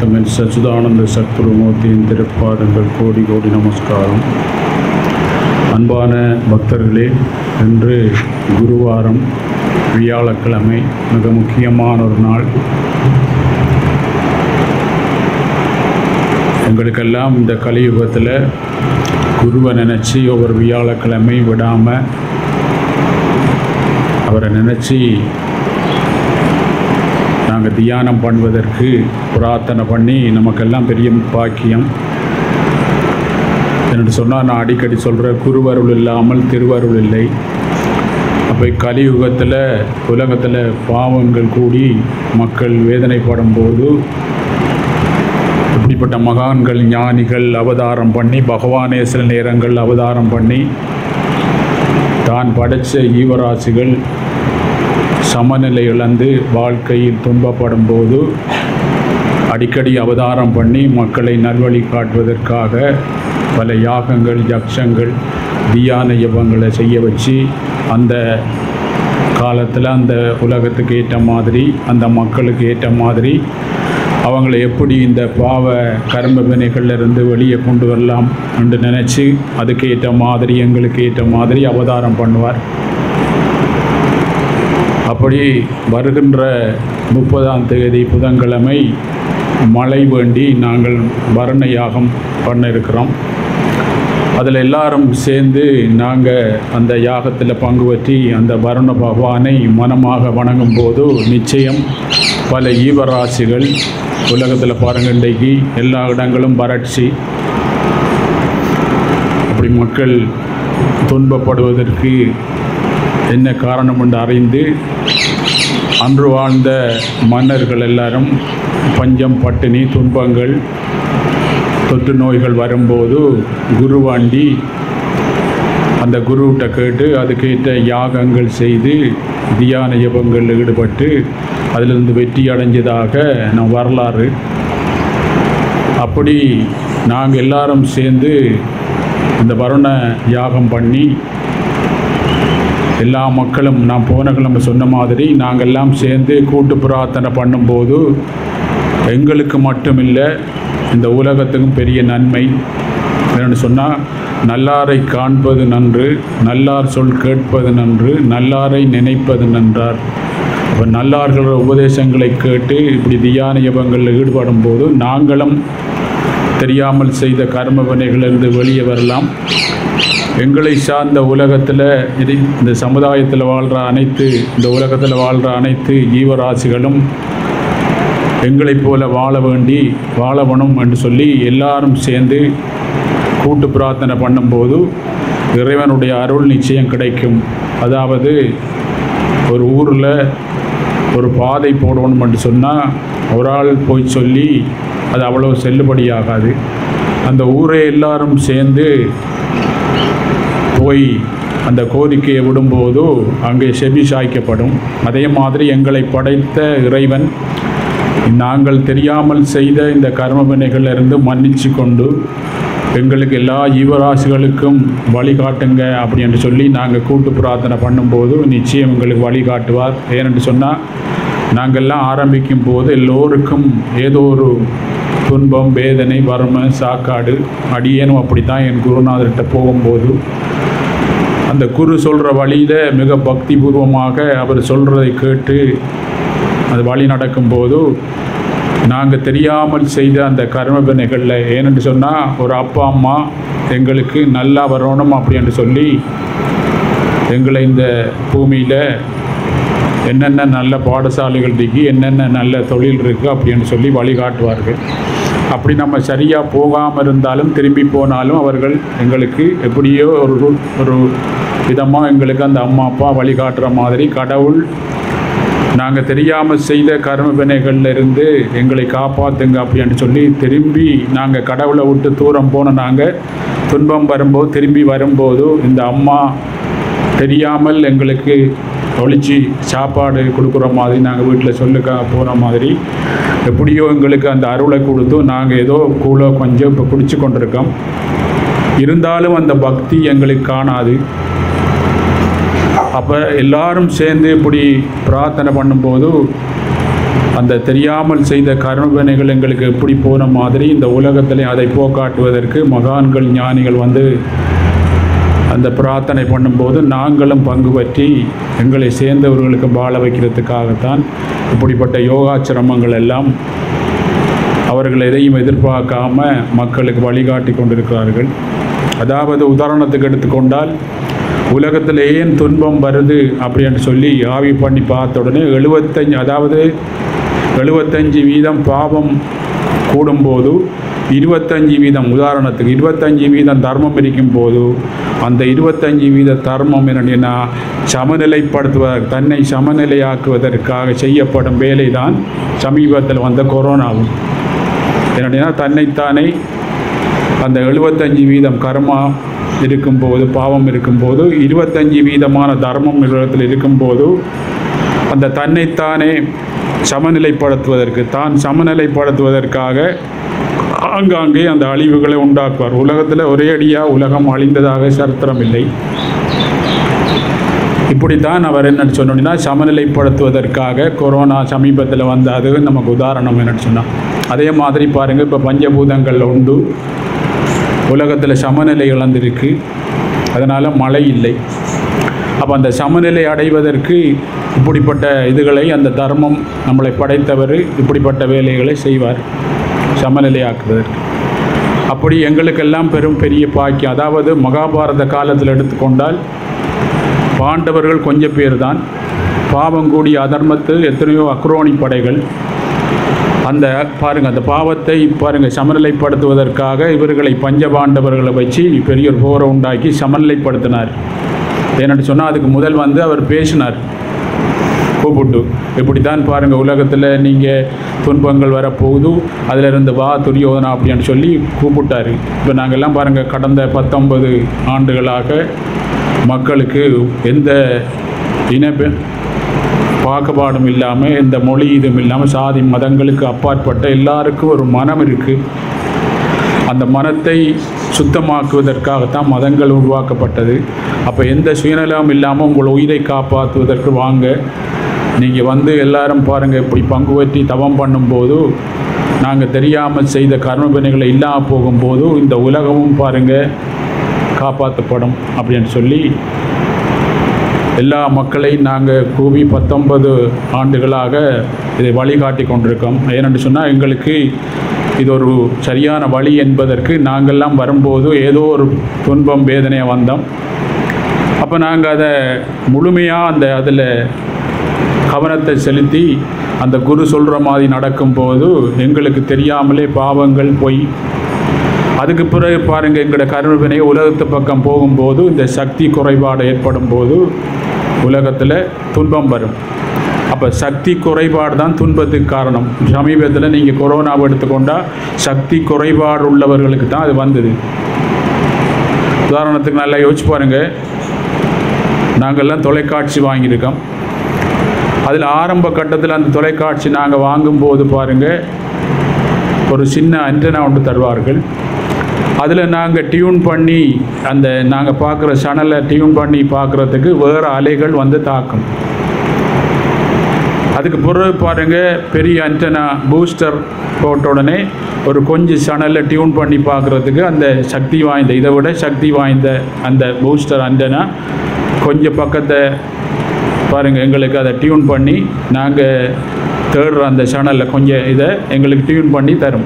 தமிழ் சச்சுதானந்த சத்குருமூர்த்தியின் திருப்பாதங்கள் கோடி கோடி நமஸ்காரம் அன்பான பக்தர்களே இன்று குருவாரம் வியாழக்கிழமை மிக முக்கியமான ஒரு நாள் எங்களுக்கெல்லாம் இந்த கலியுகத்தில் குருவை நினச்சி ஒவ்வொரு வியாழக்கிழமை விடாமல் அவரை நினச்சி நாங்கள் தியானம் பண்ணுவதற்கு பிரார்த்தனை பண்ணி நமக்கெல்லாம் பெரிய பாக்கியம் என்று சொன்னால் நான் அடிக்கடி சொல்கிற குருவருள் இல்லாமல் திருவருள் இல்லை அப்போ கலியுகத்தில் உலகத்தில் பாவங்கள் கூடி மக்கள் வேதனைப்படும் போது இப்படிப்பட்ட மகான்கள் ஞானிகள் அவதாரம் பண்ணி பகவானே சில நேரங்கள் அவதாரம் பண்ணி தான் படைத்த ஈவராசிகள் சமநிலை இழந்து வாழ்க்கையில் துன்பப்படும் போது அடிக்கடி அவதாரம் பண்ணி மக்களை நல்வழி காட்டுவதற்காக பல யாகங்கள் யக்ஷங்கள் தியான யபங்களை செய்ய வச்சு அந்த காலத்தில் அந்த உலகத்துக்கு ஏற்ற மாதிரி அந்த மக்களுக்கு ஏற்ற மாதிரி அவங்களை எப்படி இந்த பாவ கர்ம வினைகள்ல இருந்து வெளியே கொண்டு வரலாம் என்று நினச்சி அதுக்கு ஏற்ற மாதிரி எங்களுக்கு ஏற்ற மாதிரி அவதாரம் பண்ணுவார் அப்படி வருகின்ற முப்பதாம் தேதி புதன்கிழமை மழை வேண்டி நாங்கள் வர்ண யாகம் பண்ண இருக்கிறோம் அதில் எல்லாரும் சேர்ந்து நாங்கள் அந்த யாகத்தில் பங்கு பற்றி அந்த வருண பகவானை மனமாக வணங்கும் போது நிச்சயம் பல ஈவராசிகள் உலகத்தில் பாருங்க இன்றைக்கு எல்லா இடங்களும் வறட்சி அப்படி மக்கள் துன்பப்படுவதற்கு என்ன காரணம் என்று அறிந்து அன்று வாழ்ந்த மன்னர்கள் எல்லாரும் பஞ்சம் பட்டினி துன்பங்கள் தொற்று நோய்கள் வரும்போது குருவாண்டி அந்த குருவிட்ட கேட்டு அதுக்கேற்ற யாகங்கள் செய்து தியான யபங்களில் ஈடுபட்டு அதிலிருந்து வெற்றி அடைஞ்சதாக நம் வரலாறு அப்படி நாங்கள் எல்லாரும் சேர்ந்து இந்த வருண யாகம் பண்ணி எல்லா மக்களும் நான் போன கிழமை சொன்ன மாதிரி நாங்கள் எல்லாம் சேர்ந்து கூட்டு பிரார்த்தனை பண்ணும்போது எங்களுக்கு மட்டுமில்லை இந்த உலகத்துக்கும் பெரிய நன்மை என்னென்னு சொன்னால் நல்லாரை காண்பது நன்று நல்லார் சொல் கேட்பது நன்று நல்லாரை நினைப்பது நன்றார் அப்போ நல்லார்களோட உபதேசங்களை கேட்டு இப்படி தியான யபங்களில் ஈடுபடும் போது நாங்களும் தெரியாமல் செய்த கர்ம வினைகளிலிருந்து வெளியே வரலாம் எங்களை சார்ந்த உலகத்தில் இது இந்த சமுதாயத்தில் வாழ்கிற அனைத்து இந்த உலகத்தில் வாழ்கிற அனைத்து ஜீவராசிகளும் எங்களைப் போல வாழ வேண்டி வாழ வேணும் என்று சொல்லி எல்லாரும் சேர்ந்து கூட்டு பிரார்த்தனை பண்ணும்போது இறைவனுடைய அருள் நிச்சயம் கிடைக்கும் அதாவது ஒரு ஊரில் ஒரு பாதை போடணும் என்று சொன்னால் ஒரு ஆள் போய் சொல்லி அது அவ்வளோ செல்லுபடியாகாது அந்த ஊரே எல்லாரும் சேர்ந்து போய் அந்த கோரிக்கையை விடும்போது அங்கே செவி சாய்க்கப்படும் அதே மாதிரி எங்களை படைத்த இறைவன் நாங்கள் தெரியாமல் செய்த இந்த கர்ம வினைகளிலிருந்து மன்னிச்சு கொண்டு எங்களுக்கு எல்லா ஜீவராசிகளுக்கும் வழிகாட்டுங்க அப்படின்னு சொல்லி நாங்கள் கூட்டு பிரார்த்தனை பண்ணும்போது நிச்சயம் எங்களுக்கு வழிகாட்டுவார் ஏனென்று சொன்னால் நாங்கள்லாம் ஆரம்பிக்கும் போது எல்லோருக்கும் ஏதோ ஒரு துன்பம் வேதனை வறுமை சாக்காடு அடியேனும் அப்படி தான் என் குருநாதர்கிட்ட போகும்போது அந்த குரு சொல்கிற வழியில் மிக பக்தி பூர்வமாக அவர் சொல்கிறதை கேட்டு அது வழி நடக்கும்போது நாங்கள் தெரியாமல் செய்த அந்த கர்ம வினைகளில் ஏனென்று சொன்னால் ஒரு அப்பா அம்மா எங்களுக்கு நல்லா வரணும் அப்படின்னு சொல்லி எங்களை இந்த பூமியில் என்னென்ன நல்ல பாடசாலைகள் இருக்கு என்னென்ன நல்ல தொழில் இருக்குது அப்படின்னு சொல்லி வழிகாட்டுவார்கள் அப்படி நம்ம சரியாக போகாமல் இருந்தாலும் திரும்பி போனாலும் அவர்கள் எங்களுக்கு எப்படியோ ஒரு ஒரு விதமாக எங்களுக்கு அந்த அம்மா அப்பா வழிகாட்டுற மாதிரி கடவுள் நாங்கள் தெரியாமல் செய்த கர்ம வினைகள்ல இருந்து எங்களை காப்பாற்றுங்க அப்படின்னு சொல்லி திரும்பி நாங்கள் கடவுளை விட்டு தூரம் போன நாங்கள் துன்பம் வரும்போது திரும்பி வரும்போது இந்த அம்மா தெரியாமல் எங்களுக்கு ஒழிச்சு சாப்பாடு கொடுக்குற மாதிரி நாங்கள் வீட்டில் சொல்லுக்காக போகிற மாதிரி எப்படியோ எங்களுக்கு அந்த அருளை கொடுத்து நாங்கள் ஏதோ கூழோ கொஞ்சம் இப்போ குடிச்சு கொண்டிருக்கோம் இருந்தாலும் அந்த பக்தி எங்களுக்கு காணாது அப்போ எல்லாரும் சேர்ந்து இப்படி பிரார்த்தனை பண்ணும்போது அந்த தெரியாமல் செய்த கர்மவினைகள் எங்களுக்கு எப்படி போன மாதிரி இந்த உலகத்திலே அதை போக்காட்டுவதற்கு மகான்கள் ஞானிகள் வந்து அந்த பிரார்த்தனை பண்ணும்போது நாங்களும் பங்கு பற்றி எங்களை சேர்ந்தவர்களுக்கு வாழ வைக்கிறதுக்காகத்தான் இப்படிப்பட்ட யோகாச்சிரமங்கள் எல்லாம் அவர்கள் எதையும் எதிர்பார்க்காம மக்களுக்கு வழிகாட்டி கொண்டிருக்கிறார்கள் அதாவது உதாரணத்துக்கு எடுத்துக்கொண்டால் உலகத்தில் ஏன் துன்பம் வருது அப்படின்னு சொல்லி ஆய்வு பண்ணி பார்த்த உடனே எழுபத்தஞ்சு அதாவது எழுபத்தஞ்சு வீதம் பாவம் கூடும்போது இருபத்தஞ்சி வீதம் உதாரணத்துக்கு இருபத்தஞ்சி வீதம் தர்மம் இருக்கும் போது அந்த இருபத்தஞ்சி வீத தர்மம் என்னன்னா சமநிலைப்படுத்துவதற்கு தன்னை சமநிலையாக்குவதற்காக செய்யப்படும் வேலை தான் சமீபத்தில் வந்த கொரோனாவும் என்னடினா தன்னைத்தானே அந்த எழுபத்தஞ்சி வீதம் கர்மா இருக்கும்போது பாவம் இருக்கும்போது இருபத்தஞ்சி வீதமான தர்மம் நிறுவனத்தில் இருக்கும்போது அந்த தன்னைத்தானே சமநிலைப்படுத்துவதற்கு தான் சமநிலைப்படுத்துவதற்காக ஆங்காங்கே அந்த அழிவுகளை உண்டாக்குவார் உலகத்தில் ஒரே அடியாக உலகம் அழிந்ததாக சரித்திரம் இல்லை இப்படித்தான் அவர் என்ன சொன்னோம்னா சமநிலைப்படுத்துவதற்காக கொரோனா சமீபத்தில் வந்த அது நமக்கு உதாரணம் என்னன்னு சொன்னால் அதே மாதிரி பாருங்கள் இப்போ பஞ்சபூதங்கள் உண்டு உலகத்தில் சமநிலை இழந்திருக்கு அதனால் மழை இல்லை அப்போ அந்த சமநிலை அடைவதற்கு இப்படிப்பட்ட இதுகளை அந்த தர்மம் நம்மளை படைத்தவர் இப்படிப்பட்ட வேலைகளை செய்வார் சமநிலையாக்குவதற்கு அப்படி எங்களுக்கெல்லாம் பெரும் பெரிய பாக்கியம் அதாவது மகாபாரத காலத்தில் எடுத்துக்கொண்டால் பாண்டவர்கள் கொஞ்சம் பேர் தான் பாவம் கூடிய அதர்மத்து எத்தனையோ அக்ரோணி படைகள் அந்த பாருங்க அந்த பாவத்தை பாருங்க சமநிலைப்படுத்துவதற்காக இவர்களை பஞ்சபாண்டவர்களை வச்சு பெரிய ஒரு போரை உண்டாக்கி சமநிலைப்படுத்தினார் ஏன்னு சொன்னால் அதுக்கு முதல் வந்து அவர் பேசினார் கூப்பிட்டு இப்படித்தான் பாருங்கள் உலகத்தில் நீங்கள் துன்பங்கள் வரப்போகுது அதில் இருந்து வா துரியோதனா அப்படின்னு சொல்லி கூப்பிட்டாரு இப்போ நாங்கள்லாம் பாருங்கள் கடந்த பத்தொன்பது ஆண்டுகளாக மக்களுக்கு எந்த இன பாகுபாடும் இல்லாமல் எந்த மொழி இதுவும் இல்லாமல் சாதி மதங்களுக்கு அப்பாற்பட்ட எல்லாருக்கும் ஒரு மனம் இருக்குது அந்த மனத்தை சுத்தமாக்குவதற்காகத்தான் மதங்கள் உருவாக்கப்பட்டது அப்போ எந்த சுயநலம் இல்லாமல் உங்கள் உயிரை காப்பாற்றுவதற்கு வாங்க நீங்கள் வந்து எல்லாரும் பாருங்கள் இப்படி பங்கு பற்றி தவம் பண்ணும்போது நாங்கள் தெரியாமல் செய்த கர்மவினைகளை இல்லாமல் போகும்போது இந்த உலகமும் பாருங்கள் காப்பாற்றப்படும் அப்படின்னு சொல்லி எல்லா மக்களையும் நாங்கள் கூவி பத்தொன்பது ஆண்டுகளாக இதை வழிகாட்டி கொண்டிருக்கோம் ஏனென்று சொன்னால் எங்களுக்கு இது ஒரு சரியான வழி என்பதற்கு நாங்கள்லாம் வரும்போது ஏதோ ஒரு துன்பம் வேதனையை வந்தோம் அப்போ நாங்கள் அதை முழுமையாக அந்த அதில் கவனத்தை செலுத்தி அந்த குரு சொல்கிற மாதிரி நடக்கும்போது எங்களுக்கு தெரியாமலே பாவங்கள் போய் அதுக்கு பிறகு பாருங்கள் எங்களோட கருவினை உலகத்து பக்கம் போகும்போது இந்த சக்தி குறைபாடு ஏற்படும் போது உலகத்தில் துன்பம் வரும் அப்போ சக்தி குறைபாடு தான் துன்பத்துக்கு காரணம் சமீபத்தில் நீங்கள் கொரோனாவை எடுத்துக்கொண்டால் சக்தி குறைபாடு உள்ளவர்களுக்கு தான் அது வந்தது உதாரணத்துக்கு நல்லா யோசிச்சு பாருங்கள் நாங்கள்லாம் தொலைக்காட்சி வாங்கியிருக்கோம் அதில் ஆரம்ப கட்டத்தில் அந்த தொலைக்காட்சி நாங்கள் வாங்கும்போது பாருங்கள் ஒரு சின்ன அண்டனா ஒன்று தருவார்கள் அதில் நாங்கள் டியூன் பண்ணி அந்த நாங்கள் பார்க்குற சேனலை டியூன் பண்ணி பார்க்குறதுக்கு வேறு அலைகள் வந்து தாக்கும் அதுக்கு பிறகு பாருங்கள் பெரிய அண்டனா பூஸ்டர் போட்ட உடனே ஒரு கொஞ்சம் சேனலில் டியூன் பண்ணி பார்க்குறதுக்கு அந்த சக்தி வாய்ந்த இதை விட சக்தி வாய்ந்த அந்த பூஸ்டர் அண்டனா கொஞ்சம் பக்கத்தை பாருங்கள் எங்களுக்கு அதை டியூன் பண்ணி நாங்கள் தேடுற அந்த சேனலில் கொஞ்சம் இதை எங்களுக்கு டியூன் பண்ணி தரும்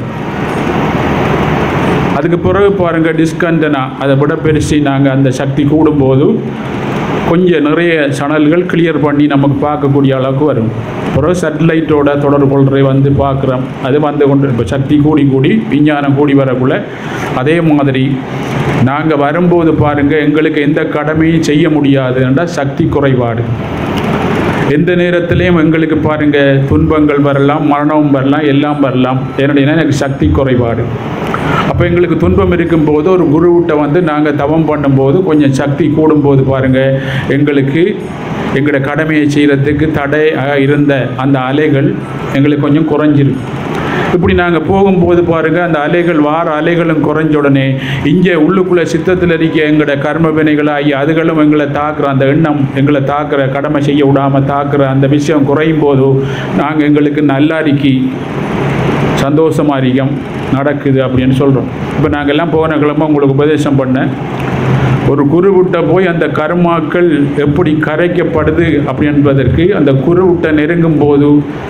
அதுக்கு பிறகு பாருங்கள் டிஸ்கண்டனா அதை விட பெருசி நாங்கள் அந்த சக்தி கூடும்போது கொஞ்சம் நிறைய சேனல்கள் கிளியர் பண்ணி நமக்கு பார்க்கக்கூடிய அளவுக்கு வரும் பிறகு சேட்டலைட்டோட தொடர்பு கொள்றை வந்து பார்க்குறோம் அது வந்து கொண்டு இப்போ சக்தி கூடி கூடி விஞ்ஞானம் கூடி வரக்குள்ள அதே மாதிரி நாங்கள் வரும்போது பாருங்கள் எங்களுக்கு எந்த கடமையும் செய்ய முடியாதுன்றா சக்தி குறைபாடு எந்த நேரத்திலையும் எங்களுக்கு பாருங்கள் துன்பங்கள் வரலாம் மரணமும் வரலாம் எல்லாம் வரலாம் என்னடினா எனக்கு சக்தி குறைபாடு அப்போ எங்களுக்கு துன்பம் இருக்கும்போது ஒரு குருவிட்ட வந்து நாங்கள் தவம் பண்ணும்போது கொஞ்சம் சக்தி கூடும்போது பாருங்கள் எங்களுக்கு எங்களோட கடமையை செய்கிறதுக்கு தடை இருந்த அந்த அலைகள் எங்களுக்கு கொஞ்சம் குறைஞ்சிருக்கு இப்படி நாங்கள் போகும்போது பாருங்க அந்த அலைகள் வார அலைகளும் குறைஞ்ச உடனே இங்கே உள்ளுக்குள்ளே சித்தத்தில் இருக்க எங்களோட கர்ம வினைகளாகி அதுகளும் எங்களை தாக்குற அந்த எண்ணம் எங்களை தாக்குற கடமை செய்ய விடாமல் தாக்குற அந்த விஷயம் குறையும் போது நாங்கள் எங்களுக்கு நல்லாரிக்கி சந்தோஷமா இருக்கும் நடக்குது அப்படின்னு சொல்கிறோம் இப்போ நாங்கள் எல்லாம் போன கிழமை உங்களுக்கு உபதேசம் பண்ணேன் ஒரு குருவிட்ட போய் அந்த கர்மாக்கள் எப்படி கரைக்கப்படுது அப்படி என்பதற்கு அந்த குருவிட்ட நெருங்கும் போது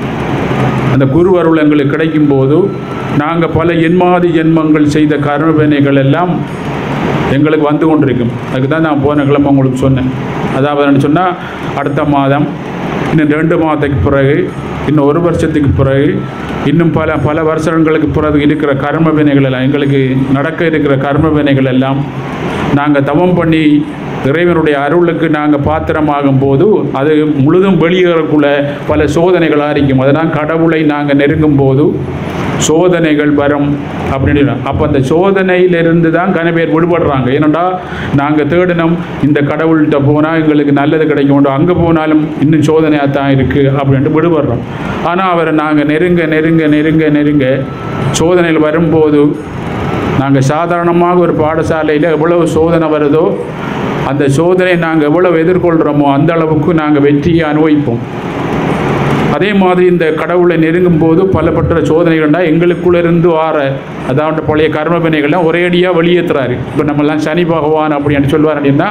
அந்த குரு அருள் எங்களுக்கு கிடைக்கும் போது நாங்கள் பல எண்மாதி ஜென்மங்கள் செய்த கர்ம வினைகள் எல்லாம் எங்களுக்கு வந்து கொண்டிருக்கும் அதுக்கு தான் நான் போன கிழமை உங்களுக்கு சொன்னேன் அதாவது சொன்னால் அடுத்த மாதம் இன்னும் ரெண்டு மாதத்துக்கு பிறகு இன்னும் ஒரு வருஷத்துக்கு பிறகு இன்னும் பல பல வருஷங்களுக்கு பிறகு இருக்கிற கர்ம வினைகள் எல்லாம் எங்களுக்கு நடக்க இருக்கிற கர்ம வினைகள் எல்லாம் நாங்கள் தவம் பண்ணி இறைவனுடைய அருளுக்கு நாங்கள் பாத்திரமாகும் போது அது முழுதும் வெளியேறக்குள்ள பல சோதனைகளாக இருக்கும் அதனால் கடவுளை நாங்கள் நெருங்கும் போது சோதனைகள் வரும் அப்படின்னு அப்போ அந்த சோதனையிலிருந்து தான் கன பேர் விடுபடுறாங்க ஏனண்டா நாங்கள் தேடினோம் இந்த கடவுள்கிட்ட போனால் எங்களுக்கு நல்லது கிடைக்கும் அங்கே போனாலும் இன்னும் சோதனையாக தான் இருக்குது அப்படின்ட்டு விடுபடுறோம் ஆனால் அவரை நாங்கள் நெருங்க நெருங்க நெருங்க நெருங்க சோதனையில் வரும்போது நாங்கள் சாதாரணமாக ஒரு பாடசாலையில் எவ்வளவு சோதனை வருதோ அந்த சோதனை நாங்கள் எவ்வளவு எதிர்கொள்கிறோமோ அந்த அளவுக்கு நாங்கள் வெற்றியை அனுபவிப்போம் அதே மாதிரி இந்த கடவுளை நெருங்கும் போது பலப்பட்ட சோதனைகள்னா எங்களுக்குள்ள இருந்து வார அதாவது பழைய கர்ம வினைகள்லாம் ஒரேடியாக வெளியேற்றுறாரு இப்போ நம்மெல்லாம் சனி பகவான் அப்படின்னு சொல்லுவார் அப்படின்னா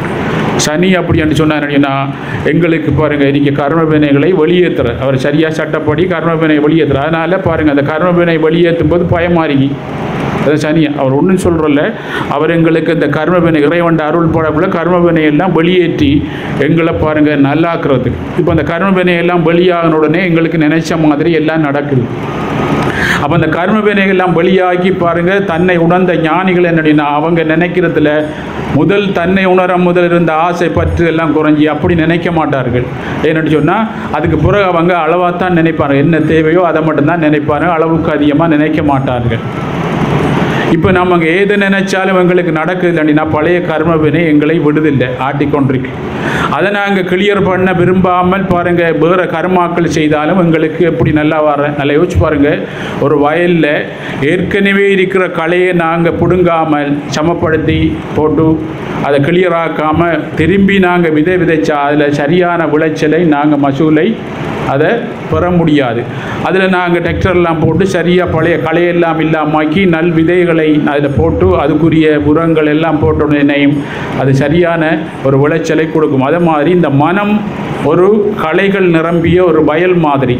சனி அப்படின்னு சொன்னார் அப்படின்னா எங்களுக்கு பாருங்கள் இன்றைக்கி கர்ம வினைகளை வெளியேற்றுற அவர் சரியாக சட்டப்படி கர்ம வினை வெளியேற்றுற அதனால் பாருங்கள் அந்த கர்ம வினை வெளியேற்றும் போது பயமாறி அது சனி அவர் ஒன்றும் சொல்கிறல்ல அவர் எங்களுக்கு இந்த கர்மவினை இறைவன் அருள் படக்குள்ள கர்மவினை எல்லாம் வெளியேற்றி எங்களை பாருங்கள் நல்லாக்குறது இப்போ அந்த கர்மவினை எல்லாம் வெளியாகின உடனே எங்களுக்கு நினைச்ச மாதிரி எல்லாம் நடக்குது அப்போ அந்த கர்ம வினைகள்லாம் வெளியாகி பாருங்க தன்னை உணர்ந்த ஞானிகள் என்னடினா அவங்க நினைக்கிறதுல முதல் தன்னை உணர முதல் இருந்த ஆசை பற்று எல்லாம் குறைஞ்சி அப்படி நினைக்க மாட்டார்கள் ஏன்னு சொன்னால் அதுக்கு பிறகு அவங்க அளவாக தான் நினைப்பாங்க என்ன தேவையோ அதை மட்டும்தான் நினைப்பாங்க அளவுக்கு அதிகமாக நினைக்க மாட்டார்கள் இப்போ நம்ம அங்கே எது நினைச்சாலும் எங்களுக்கு நடக்குது அப்படின்னா பழைய கர்ம வினை எங்களை விடுதில்லை ஆட்டிக்கொண்டிருக்கு அதை நாங்கள் கிளியர் பண்ண விரும்பாமல் பாருங்கள் வேறு கர்மாக்கள் செய்தாலும் எங்களுக்கு எப்படி நல்லா வர நல்லா யோசிச்சு பாருங்கள் ஒரு வயலில் ஏற்கனவே இருக்கிற களையை நாங்கள் பிடுங்காமல் சமப்படுத்தி போட்டு அதை கிளியர் ஆக்காமல் திரும்பி நாங்கள் விதை விதைச்சா அதில் சரியான விளைச்சலை நாங்கள் மசூலை அதை பெற முடியாது அதில் நாங்கள் டெக்டர்லாம் போட்டு சரியாக பழைய களையெல்லாம் இல்லாமாக்கி நல் விதைகளை அதில் போட்டு அதுக்குரிய உரங்கள் எல்லாம் போட்ட உடனேயும் அது சரியான ஒரு விளைச்சலை கொடுக்கும் அதே மாதிரி இந்த மனம் ஒரு களைகள் நிரம்பிய ஒரு வயல் மாதிரி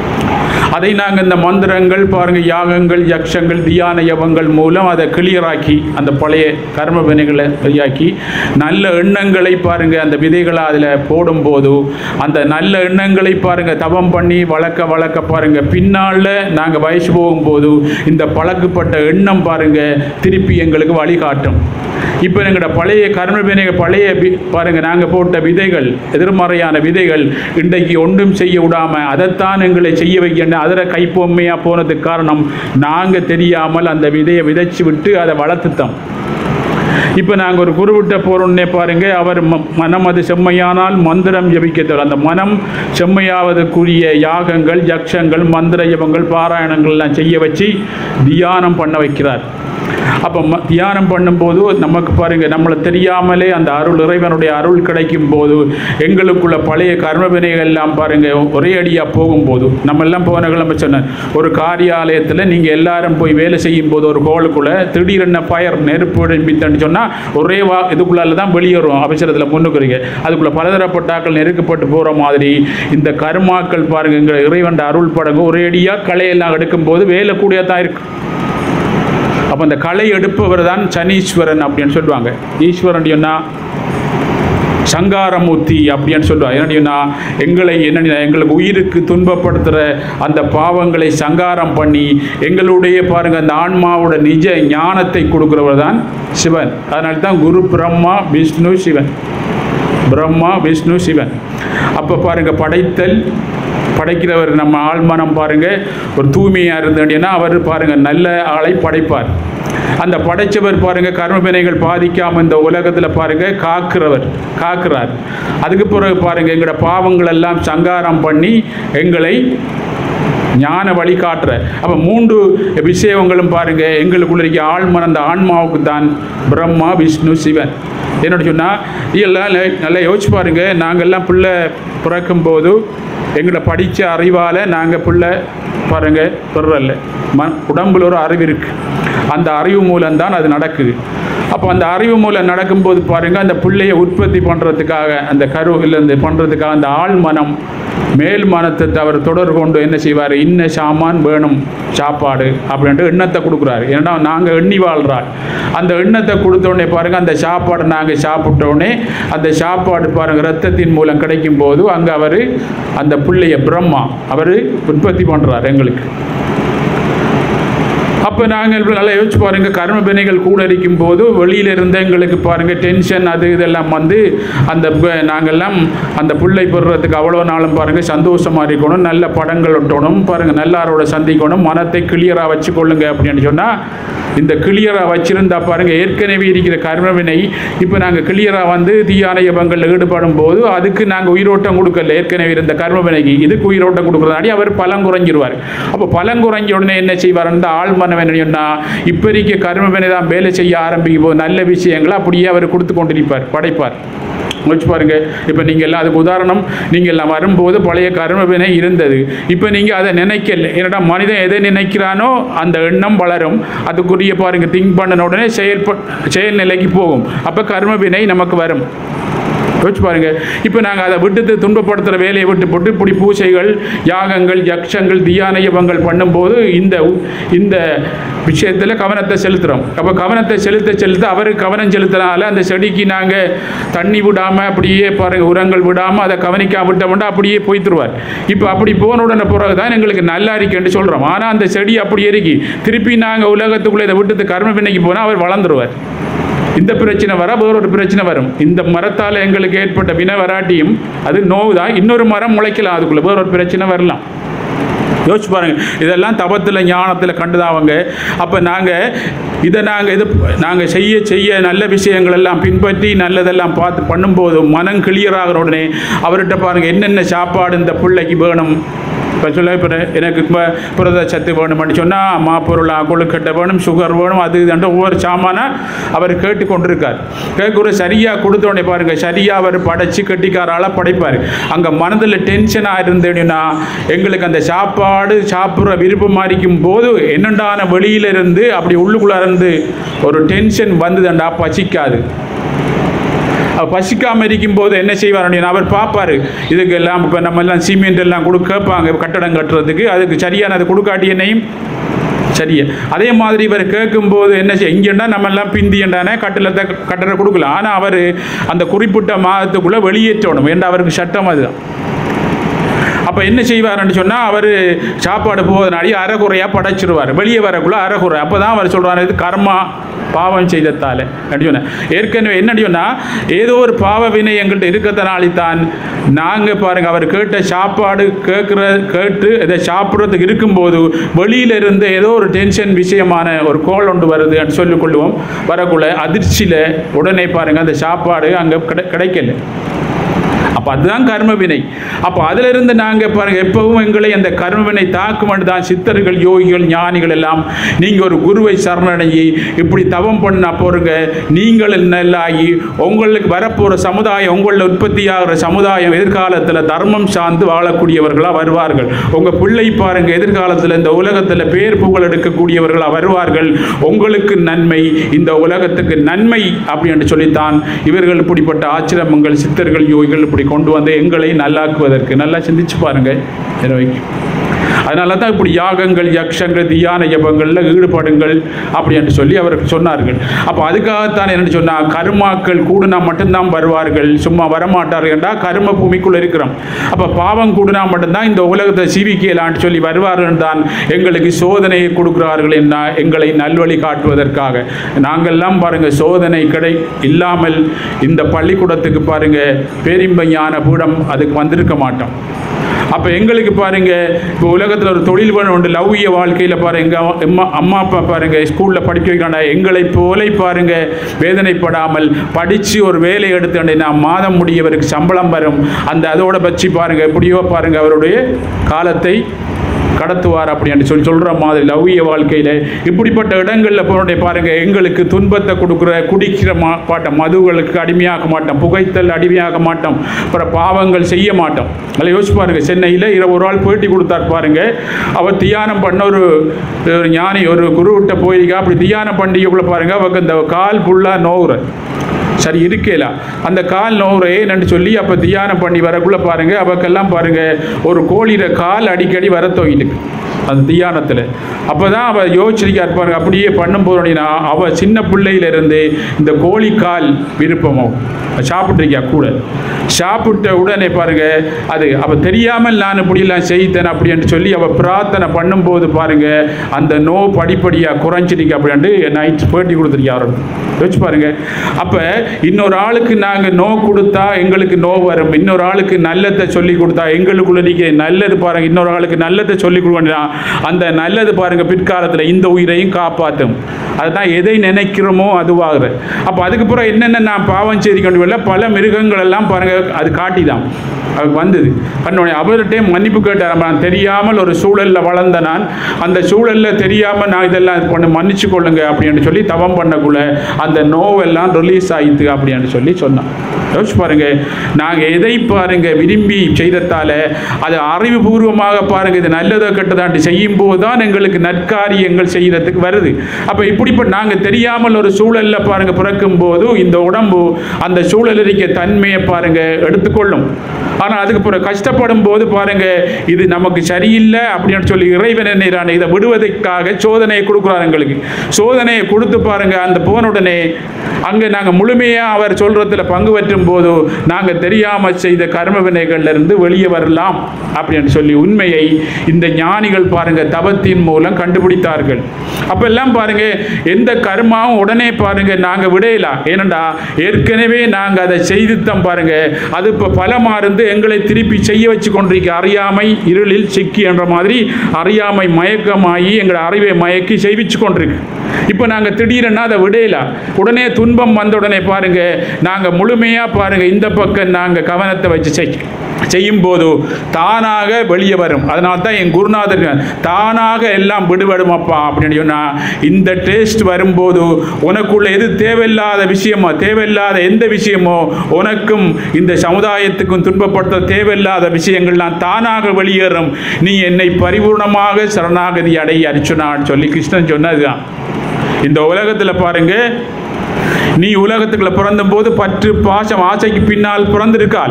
அதை நாங்கள் இந்த மந்திரங்கள் பாருங்கள் யாகங்கள் யக்ஷங்கள் தியான யவங்கள் மூலம் அதை கிளியராக்கி அந்த பழைய கர்ம வினைகளை வெளியாக்கி நல்ல எண்ணங்களை பாருங்கள் அந்த விதைகளை அதில் போடும்போது அந்த நல்ல எண்ணங்களை பாருங்கள் தவம் பண்ணி வளர்க்க வளர்க்க பாருங்கள் பின்னால் நாங்கள் வயசு போகும்போது இந்த பழக்கப்பட்ட எண்ணம் பாருங்கள் திருப்பி எங்களுக்கு வழிகாட்டும் இப்போ எங்களோட பழைய கர்ம வினைகள் பழைய வி- பாருங்க நாங்கள் போட்ட விதைகள் எதிர்மறையான விதைகள் இன்றைக்கு ஒன்றும் செய்ய விடாம அதைத்தான் எங்களை செய்ய வைக்கணும் அதில் கைப்பொம்மையாக போனதுக்கு காரணம் நாங்கள் தெரியாமல் அந்த விதையை விதைச்சு விட்டு அதை வளர்த்துத்தோம் இப்போ நாங்கள் ஒரு குருவிட்ட போகிறோன்னே பாருங்க அவர் ம- மனம் அது செம்மையானால் மந்திரம் ஜபிக்க தேவை அந்த மனம் செம்மையாவதற்குரிய யாகங்கள் யக்ஷங்கள் மந்திர ஜபங்கள் பாராயணங்கள் எல்லாம் செய்ய வச்சு தியானம் பண்ண வைக்கிறார் அப்போ ம தியானம் பண்ணும்போது நமக்கு பாருங்க நம்மளை தெரியாமலே அந்த அருள் இறைவனுடைய அருள் கிடைக்கும் போது எங்களுக்குள்ள பழைய கர்ம வினைகள் எல்லாம் பாருங்க ஒரே அடியாக போகும்போது நம்ம எல்லாம் போன கிழமை சொன்னேன் ஒரு காரியாலயத்தில் நீங்கள் எல்லாரும் போய் வேலை செய்யும் போது ஒரு கோளுக்குள்ள திடீரென பயர் நெருப்பு எழும்பித்தன்னு சொன்னால் ஒரே வா இதுக்குள்ளால தான் வெளியேறும் அவசரத்தில் முன்னுக்குறீங்க அதுக்குள்ள பலதரப்பட்டாக்கள் நெருக்கப்பட்டு போகிற மாதிரி இந்த கர்மாக்கள் பாருங்க எங்கள் இறைவன் அருள் படங்கு ஒரேடியாக களையெல்லாம் எடுக்கும்போது வேலை கூடிய தான் இருக்கு அப்போ அந்த களை எடுப்பவர் தான் சனீஸ்வரன் அப்படின்னு சொல்லுவாங்க ஈஸ்வரன் சொன்னா சங்காரமூர்த்தி அப்படின்னு சொல்லுவாங்க என்னடினா எங்களை என்ன எங்களுக்கு உயிருக்கு துன்பப்படுத்துகிற அந்த பாவங்களை சங்காரம் பண்ணி எங்களுடைய பாருங்க அந்த ஆன்மாவோட நிஜ ஞானத்தை கொடுக்கிறவர் தான் சிவன் அதனால தான் குரு பிரம்மா விஷ்ணு சிவன் பிரம்மா விஷ்ணு சிவன் அப்போ பாருங்க படைத்தல் படைக்கிறவர் நம்ம ஆழ்மனம் பாருங்க ஒரு தூய்மையாக இருந்தேன்னா அவர் பாருங்க நல்ல ஆளை படைப்பார் அந்த படைச்சவர் பாருங்க கர்மவினைகள் பாதிக்காம இந்த உலகத்தில் பாருங்க காக்கிறவர் காக்கிறார் அதுக்கு பிறகு பாருங்க எங்களோட பாவங்கள் எல்லாம் சங்காரம் பண்ணி எங்களை ஞான வழிகாட்டுற அப்போ மூன்று விஷயங்களும் பாருங்க எங்களுக்குள்ள இருக்க ஆழ்மன அந்த ஆன்மாவுக்கு தான் பிரம்மா விஷ்ணு சிவன் என்னோட சொன்னால் இதெல்லாம் ல- நல்லா யோசிச்சு பாருங்க நாங்கள்லாம் பிள்ளை பிறக்கும்போது எங்களை படித்த அறிவால் நாங்கள் பிள்ளை பாருங்க பெறல ம உடம்புல ஒரு அறிவு இருக்கு அந்த அறிவு மூலம்தான் அது நடக்குது அப்போ அந்த அறிவு மூலம் நடக்கும்போது பாருங்க அந்த பிள்ளையை உற்பத்தி பண்ணுறதுக்காக அந்த கருவிலேருந்து பண்ணுறதுக்காக அந்த ஆள் மனம் மேல் மனத்தை அவர் தொடர்பு கொண்டு என்ன செய்வார் இன்ன சாமான் வேணும் சாப்பாடு அப்படின்ட்டு எண்ணத்தை கொடுக்குறாரு ஏன்னா நாங்கள் எண்ணி வாழ்றாள் அந்த எண்ணத்தை கொடுத்த உடனே பாருங்கள் அந்த சாப்பாடை நாங்கள் சாப்பிட்ட உடனே அந்த சாப்பாடு பாருங்கள் ரத்தத்தின் மூலம் கிடைக்கும் போது அங்கே அவர் அந்த பிள்ளைய பிரம்மா அவர் உற்பத்தி பண்ணுறார் எங்களுக்கு அப்போ நாங்கள் இப்ப நல்லா யோசிச்சு பாருங்கள் கர்ம வினைகள் கூட இருக்கும் போது வெளியில இருந்து எங்களுக்கு பாருங்கள் டென்ஷன் அது இதெல்லாம் வந்து அந்த ப- நாங்கெல்லாம் அந்த பிள்ளை பெறுறதுக்கு அவ்வளோ நாளும் பாருங்கள் சந்தோஷமாக இருக்கணும் நல்ல படங்கள் ஒட்டணும் பாருங்கள் நல்லாரோட சந்திக்கணும் மனத்தை கிளியராக வச்சுக்கொள்ளுங்க அப்படின்னு சொன்னால் இந்த கிளியராக வச்சிருந்தா பாருங்க ஏற்கனவே இருக்கிற கர்ம வினை இப்போ நாங்கள் கிளியராக வந்து தீயான யபங்களில் ஈடுபடும் போது அதுக்கு நாங்கள் உயிரோட்டம் கொடுக்கல ஏற்கனவே இருந்த கர்ம வினைக்கு இதுக்கு உயிரோட்டம் கொடுக்குறதாடி அவர் பலம் குறைஞ்சிருவார் அப்போ பலம் குறைஞ்ச உடனே என்ன செய்வார் இந்த ஆழ்மனம் என்னன்னா இப்போ இருக்க கர்ம வினை தான் வேலை செய்ய ஆரம்பிக்கும் போது நல்ல விஷயங்களை அப்படியே அவர் கொடுத்து கொண்டிருப்பார் படைப்பார் வச்சு பாருங்க இப்போ நீங்கள் எல்லாம் அதுக்கு உதாரணம் நீங்கள் எல்லாம் வரும்போது பழைய கர்ம வினை இருந்தது இப்போ நீங்கள் அதை நினைக்கல என்னடா மனிதன் எதை நினைக்கிறானோ அந்த எண்ணம் வளரும் அதுக்குரிய பாருங்க திங்க் பண்ணன உடனே செயல்ப செயல்நிலைக்கு போகும் அப்போ கர்ம வினை நமக்கு வரும் யோசிச்சு பாருங்க இப்போ நாங்கள் அதை விட்டு துன்பப்படுத்துகிற வேலையை விட்டு போட்டு இப்படி பூஜைகள் யாகங்கள் யக்ஷங்கள் தியான யபங்கள் பண்ணும்போது இந்த இந்த விஷயத்தில் கவனத்தை செலுத்துகிறோம் அப்போ கவனத்தை செலுத்த செலுத்த அவருக்கு கவனம் செலுத்தினால அந்த செடிக்கு நாங்கள் தண்ணி விடாமல் அப்படியே பாருங்க உரங்கள் விடாமல் அதை கவனிக்காம விட்டோம்னா அப்படியே போய்த்துருவார் இப்போ அப்படி போன உடனே பிறகு தான் எங்களுக்கு நல்லா இருக்குன்னு சொல்கிறோம் ஆனால் அந்த செடி அப்படி இறக்கி திருப்பி நாங்கள் உலகத்துக்குள்ளே இதை விட்டு கர்ம வினைக்கு போனால் அவர் வளர்ந்துருவார் இந்த பிரச்சனை வர வேறொரு பிரச்சனை வரும் இந்த மரத்தால் எங்களுக்கு ஏற்பட்ட வினை வராட்டியும் அது நோவு தான் இன்னொரு மரம் முளைக்கலாம் அதுக்குள்ளே வேறொரு பிரச்சனை வரலாம் யோசிச்சு பாருங்க இதெல்லாம் தபத்தில் ஞானத்தில் கண்டுதாவங்க அப்போ நாங்கள் இதை நாங்கள் இது நாங்கள் செய்ய செய்ய நல்ல விஷயங்கள் எல்லாம் பின்பற்றி நல்லதெல்லாம் பார்த்து பண்ணும்போது மனம் கிளியர் ஆகிற உடனே அவர்கிட்ட பாருங்கள் என்னென்ன சாப்பாடு இந்த பிள்ளைக்கு வேணும் இப்போ சொல்ல இப்போ எனக்கு இப்போ புரத சத்து வேணும்னு சொன்னால் மாப்பொருளாக கொழுக்கட்டை வேணும் சுகர் வேணும் அது இதுன்ட்டு ஒவ்வொரு சாமானாக அவர் கேட்டு கொண்டிருக்கார் கேட்குற சரியாக கொடுத்த உடனே பாருங்கள் சரியாக அவர் படைச்சு கட்டிக்காரால் படைப்பார் அங்கே மனதில் டென்ஷனாக இருந்தேன்னா எங்களுக்கு அந்த சாப்பாடு சாப்பிட்ற விருப்பமாக இருக்கும் போது என்னண்டான வெளியில இருந்து அப்படி உள்ளுக்குள்ளே இருந்து ஒரு டென்ஷன் வந்ததுண்டா பசிக்காது அவர் பசிக்காம இருக்கும்போது என்ன செய்வார் அப்படின்னா அவர் பார்ப்பாரு இதுக்கு எல்லாம் இப்போ நம்ம எல்லாம் சிமெண்ட் எல்லாம் கொடு கேட்பாங்க கட்டடம் கட்டுறதுக்கு அதுக்கு சரியான அது கொடுக்காட்டி என்னையும் சரியா அதே மாதிரி இவர் கேட்கும்போது என்ன செய்ய இங்கேண்டா நம்ம எல்லாம் பிந்தியண்டானே கட்டிலத்தை கட்டட கொடுக்கலாம் ஆனால் அவர் அந்த குறிப்பிட்ட மாதத்துக்குள்ளே வெளியேற்றணும் ஏன்டா அவருக்கு சட்டம் அதுதான் அப்போ என்ன செய்வாருன்னு சொன்னால் அவர் சாப்பாடு போவதனாடி அரைகுறையாக படைச்சிருவார் வெளியே வரக்குள்ள அரைகுறை அப்போ தான் அவர் சொல்கிறார் இது கர்மா பாவம் செய்தத்தால் அப்படி சொன்னேன் ஏற்கனவே என்ன சொன்னால் ஏதோ ஒரு பாவ வினை எங்கள்கிட்ட இருக்கிறதுனாலே தான் நாங்கள் பாருங்கள் அவர் கேட்ட சாப்பாடு கேட்குற கேட்டு இதை சாப்பிட்றதுக்கு இருக்கும்போது வெளியில இருந்து ஏதோ ஒரு டென்ஷன் விஷயமான ஒரு கோல் ஒன்று வருதுன்னு சொல்லிக்கொள்வோம் வரக்குள்ள அதிர்ச்சியில் உடனே பாருங்கள் அந்த சாப்பாடு அங்கே கிடை கிடைக்கல அப்போ அதுதான் கர்ம வினை அப்போ அதிலிருந்து நாங்கள் பாருங்கள் எப்பவும் எங்களை அந்த கர்ம வினை தாக்கும் தான் சித்தர்கள் யோகிகள் ஞானிகள் எல்லாம் நீங்கள் ஒரு குருவை சரணடைஞ்சி இப்படி தவம் பண்ண போருங்க நீங்கள் நல்லாகி உங்களுக்கு வரப்போகிற சமுதாயம் உங்களில் உற்பத்தியாகிற சமுதாயம் எதிர்காலத்தில் தர்மம் சார்ந்து வாழக்கூடியவர்களாக வருவார்கள் உங்கள் பிள்ளை பாருங்க எதிர்காலத்தில் இந்த உலகத்தில் பேர் புகழ் எடுக்கக்கூடியவர்களாக வருவார்கள் உங்களுக்கு நன்மை இந்த உலகத்துக்கு நன்மை அப்படின்னு சொல்லித்தான் இவர்கள் இப்படிப்பட்ட ஆச்சிரமங்கள் சித்தர்கள் யோகிகள் இப்படி கொண்டு வந்து எங்களை நல்லாக்குவதற்கு நல்லா சிந்திச்சு பாருங்க இரவைக்கு அதனால தான் இப்படி யாகங்கள் யக்ஷங்கள் தியான ஜபங்களில் ஈடுபடுங்கள் அப்படி என்று சொல்லி அவர்கள் சொன்னார்கள் அப்போ அதுக்காகத்தான் என்ன சொன்னால் கருமாக்கள் கூடுனா மட்டும்தான் வருவார்கள் சும்மா வரமாட்டார்கள் என்றால் கரும பூமிக்குள்ள இருக்கிறோம் அப்போ பாவம் கூடுனா மட்டும்தான் இந்த உலகத்தை சீவிக்கலான்னு சொல்லி வருவார்கள் தான் எங்களுக்கு சோதனையை கொடுக்கிறார்கள் என்ன எங்களை நல்வழி காட்டுவதற்காக நாங்கள்லாம் பாருங்க சோதனை கிடை இல்லாமல் இந்த பள்ளிக்கூடத்துக்கு பாருங்க பேரின்ப ஞான பீடம் அதுக்கு வந்திருக்க மாட்டோம் அப்போ எங்களுக்கு பாருங்க இப்போ உலகத்தில் ஒரு தொழில் வேணும் உண்டு லவ்விய வாழ்க்கையில் பாருங்க அம்மா அம்மா அப்பா பாருங்க ஸ்கூலில் படிக்க வைக்கிறாங்க எங்களை போல பாருங்க வேதனைப்படாமல் படித்து ஒரு வேலை எடுத்துட்டா மாதம் முடியவருக்கு சம்பளம் வரும் அந்த அதோட பற்றி பாருங்க எப்படியோ பாருங்க அவருடைய காலத்தை கடத்துவார் அப்படின்னு சொல்லி சொல்கிற மாதிரி லவ்விய வாழ்க்கையில் இப்படிப்பட்ட இடங்களில் போனோடைய பாருங்க எங்களுக்கு துன்பத்தை கொடுக்குற குடிக்கிற மா மாட்டோம் மதுகளுக்கு அடிமையாக மாட்டோம் புகைத்தல் அடிமையாக மாட்டோம் அப்புறம் பாவங்கள் செய்ய மாட்டோம் அதில் யோசிச்சு பாருங்க சென்னையில் இரவு ஒரு ஆள் பேட்டி கொடுத்தார் பாருங்க அவர் தியானம் பண்ண ஒரு ஒரு ஞானி ஒரு குருவிட்ட போயிருக்கா அப்படி தியானம் பண்ணிக்குள்ளே பாருங்க அவருக்கு இந்த கால் ஃபுல்லாக நோவுற சரி இருக்கேல அந்த கால் நோவுறே என்னன்னு சொல்லி அப்போ தியானம் பண்ணி வரக்குள்ள பாருங்க அவக்கெல்லாம் பாருங்க ஒரு கோழியில கால் அடிக்கடி வர துவங்கிட்டு அந்த தியானத்தில் அப்போ தான் அவள் யோசிச்சிருக்கார் பாருங்க அப்படியே பண்ணும்போது அப்படின்னா அவள் சின்ன பிள்ளையிலிருந்து இந்த கோழி கால் விருப்பமோ சாப்பிட்ருக்கா கூட சாப்பிட்ட உடனே பாருங்க அது அவள் தெரியாமல் நான் இப்படியெல்லாம் செய்தேன் அப்படின்னு சொல்லி அவள் பிரார்த்தனை பண்ணும்போது பாருங்க அந்த நோ படிப்படியாக குறைஞ்சிருக்கு அப்படின்ட்டு நைட் பேட்டி கொடுத்துருக்கா அவர் யோசிச்சு பாருங்க அப்போ இன்னொரு ஆளுக்கு நாங்கள் நோ கொடுத்தா எங்களுக்கு நோ வரும் இன்னொரு ஆளுக்கு நல்லதை சொல்லி கொடுத்தா எங்களுக்குள்ள நீங்க நல்லது பாருங்க இன்னொரு ஆளுக்கு நல்லதை சொல்லி கொடுக்கணும்னா அந்த நல்லது பாருங்க பிற்காலத்தில் இந்த உயிரையும் காப்பாற்றும் அதுதான் எதை நினைக்கிறோமோ அதுவாகுது அப்போ அதுக்கப்புறம் என்னென்ன நான் பாவம் செய்து கொண்டு வரல பல மிருகங்கள் எல்லாம் பாருங்க அது காட்டி தான் அவருக்கு வந்தது பண்ணோடனே அவர்கிட்டே மன்னிப்பு கேட்டார் நான் தெரியாமல் ஒரு சூழலில் வளர்ந்த நான் அந்த சூழலில் தெரியாமல் நான் இதெல்லாம் இது பண்ண மன்னிச்சு கொள்ளுங்க அப்படின்னு சொல்லி தவம் பண்ணக்குள்ள அந்த நோவெல்லாம் ரிலீஸ் ஆயிடுது அப்படின்னு சொல்லி சொன்னான் யோசிச்சு பாருங்க நாங்கள் எதை பாருங்க விரும்பி செய்ததால அது அறிவுபூர்வமாக பாருங்க இது நல்லதோ கெட்டதாண்டி செய்யும் போது தான் எங்களுக்கு நற்காரியங்கள் செய்யறதுக்கு வருது அப்போ இப்படிப்பட்ட நாங்கள் தெரியாமல் ஒரு சூழலில் பாருங்க பிறக்கும் போது இந்த உடம்பு அந்த சூழல் இருக்க தன்மையை பாருங்க எடுத்துக்கொள்ளும் ஆனால் அதுக்கு பிறகு கஷ்டப்படும் போது பாருங்க இது நமக்கு சரியில்லை அப்படின்னு சொல்லி இறைவன் என்ன இதை விடுவதற்காக சோதனையை கொடுக்குறார் எங்களுக்கு சோதனையை கொடுத்து பாருங்க அந்த போன உடனே அங்கே நாங்கள் முழுமையாக அவர் சொல்றதுல பங்கு பெற்றும் போது நாங்கள் தெரியாமல் செய்த கர்ம வினைகள்ல இருந்து வெளியே வரலாம் அப்படின்னு சொல்லி உண்மையை இந்த ஞானிகள் பாருங்க தவத்தின் மூலம் கண்டுபிடித்தார்கள் அப்பெல்லாம் பாருங்க எந்த கர்மாவும் உடனே பாருங்க நாங்கள் விடையலாம் ஏனண்டா ஏற்கனவே நாங்கள் அதை செய்துத்தான் பாருங்க அது இப்போ பலமா இருந்து எங்களை திருப்பி செய்ய வச்சு கொண்டிருக்க அறியாமை இருளில் சிக்கி என்ற மாதிரி அறியாமை மயக்கமாகி எங்களை அறிவை மயக்கி செய்விச்சு கொண்டிருக்கு இப்போ நாங்கள் திடீரென்னா அதை விடையலாம் உடனே துன்பம் வந்த உடனே பாருங்க நாங்கள் முழுமையாக பாருங்க இந்த பக்கம் நாங்கள் கவனத்தை வச்சு செய் செய்யும் போது தானாக வெளியே வரும் அதனால தான் என் குருநாதர் தானாக எல்லாம் விடுபடுமப்பா அப்படின்னு சொன்னா இந்த டேஸ்ட் வரும்போது உனக்குள்ள எது தேவையில்லாத விஷயமோ தேவையில்லாத எந்த விஷயமோ உனக்கும் இந்த சமுதாயத்துக்கும் துன்பப்படுத்த தேவையில்லாத விஷயங்கள்லாம் தானாக வெளியேறும் நீ என்னை பரிபூர்ணமாக சரணாகதி அடை அரிச்சுனான்னு சொல்லி கிருஷ்ணன் சொன்னதுதான் இந்த உலகத்தில் பாருங்க நீ உலகத்துக்குள்ள பிறந்த போது பற்று பாசம் ஆசைக்கு பின்னால் பிறந்திருக்காள்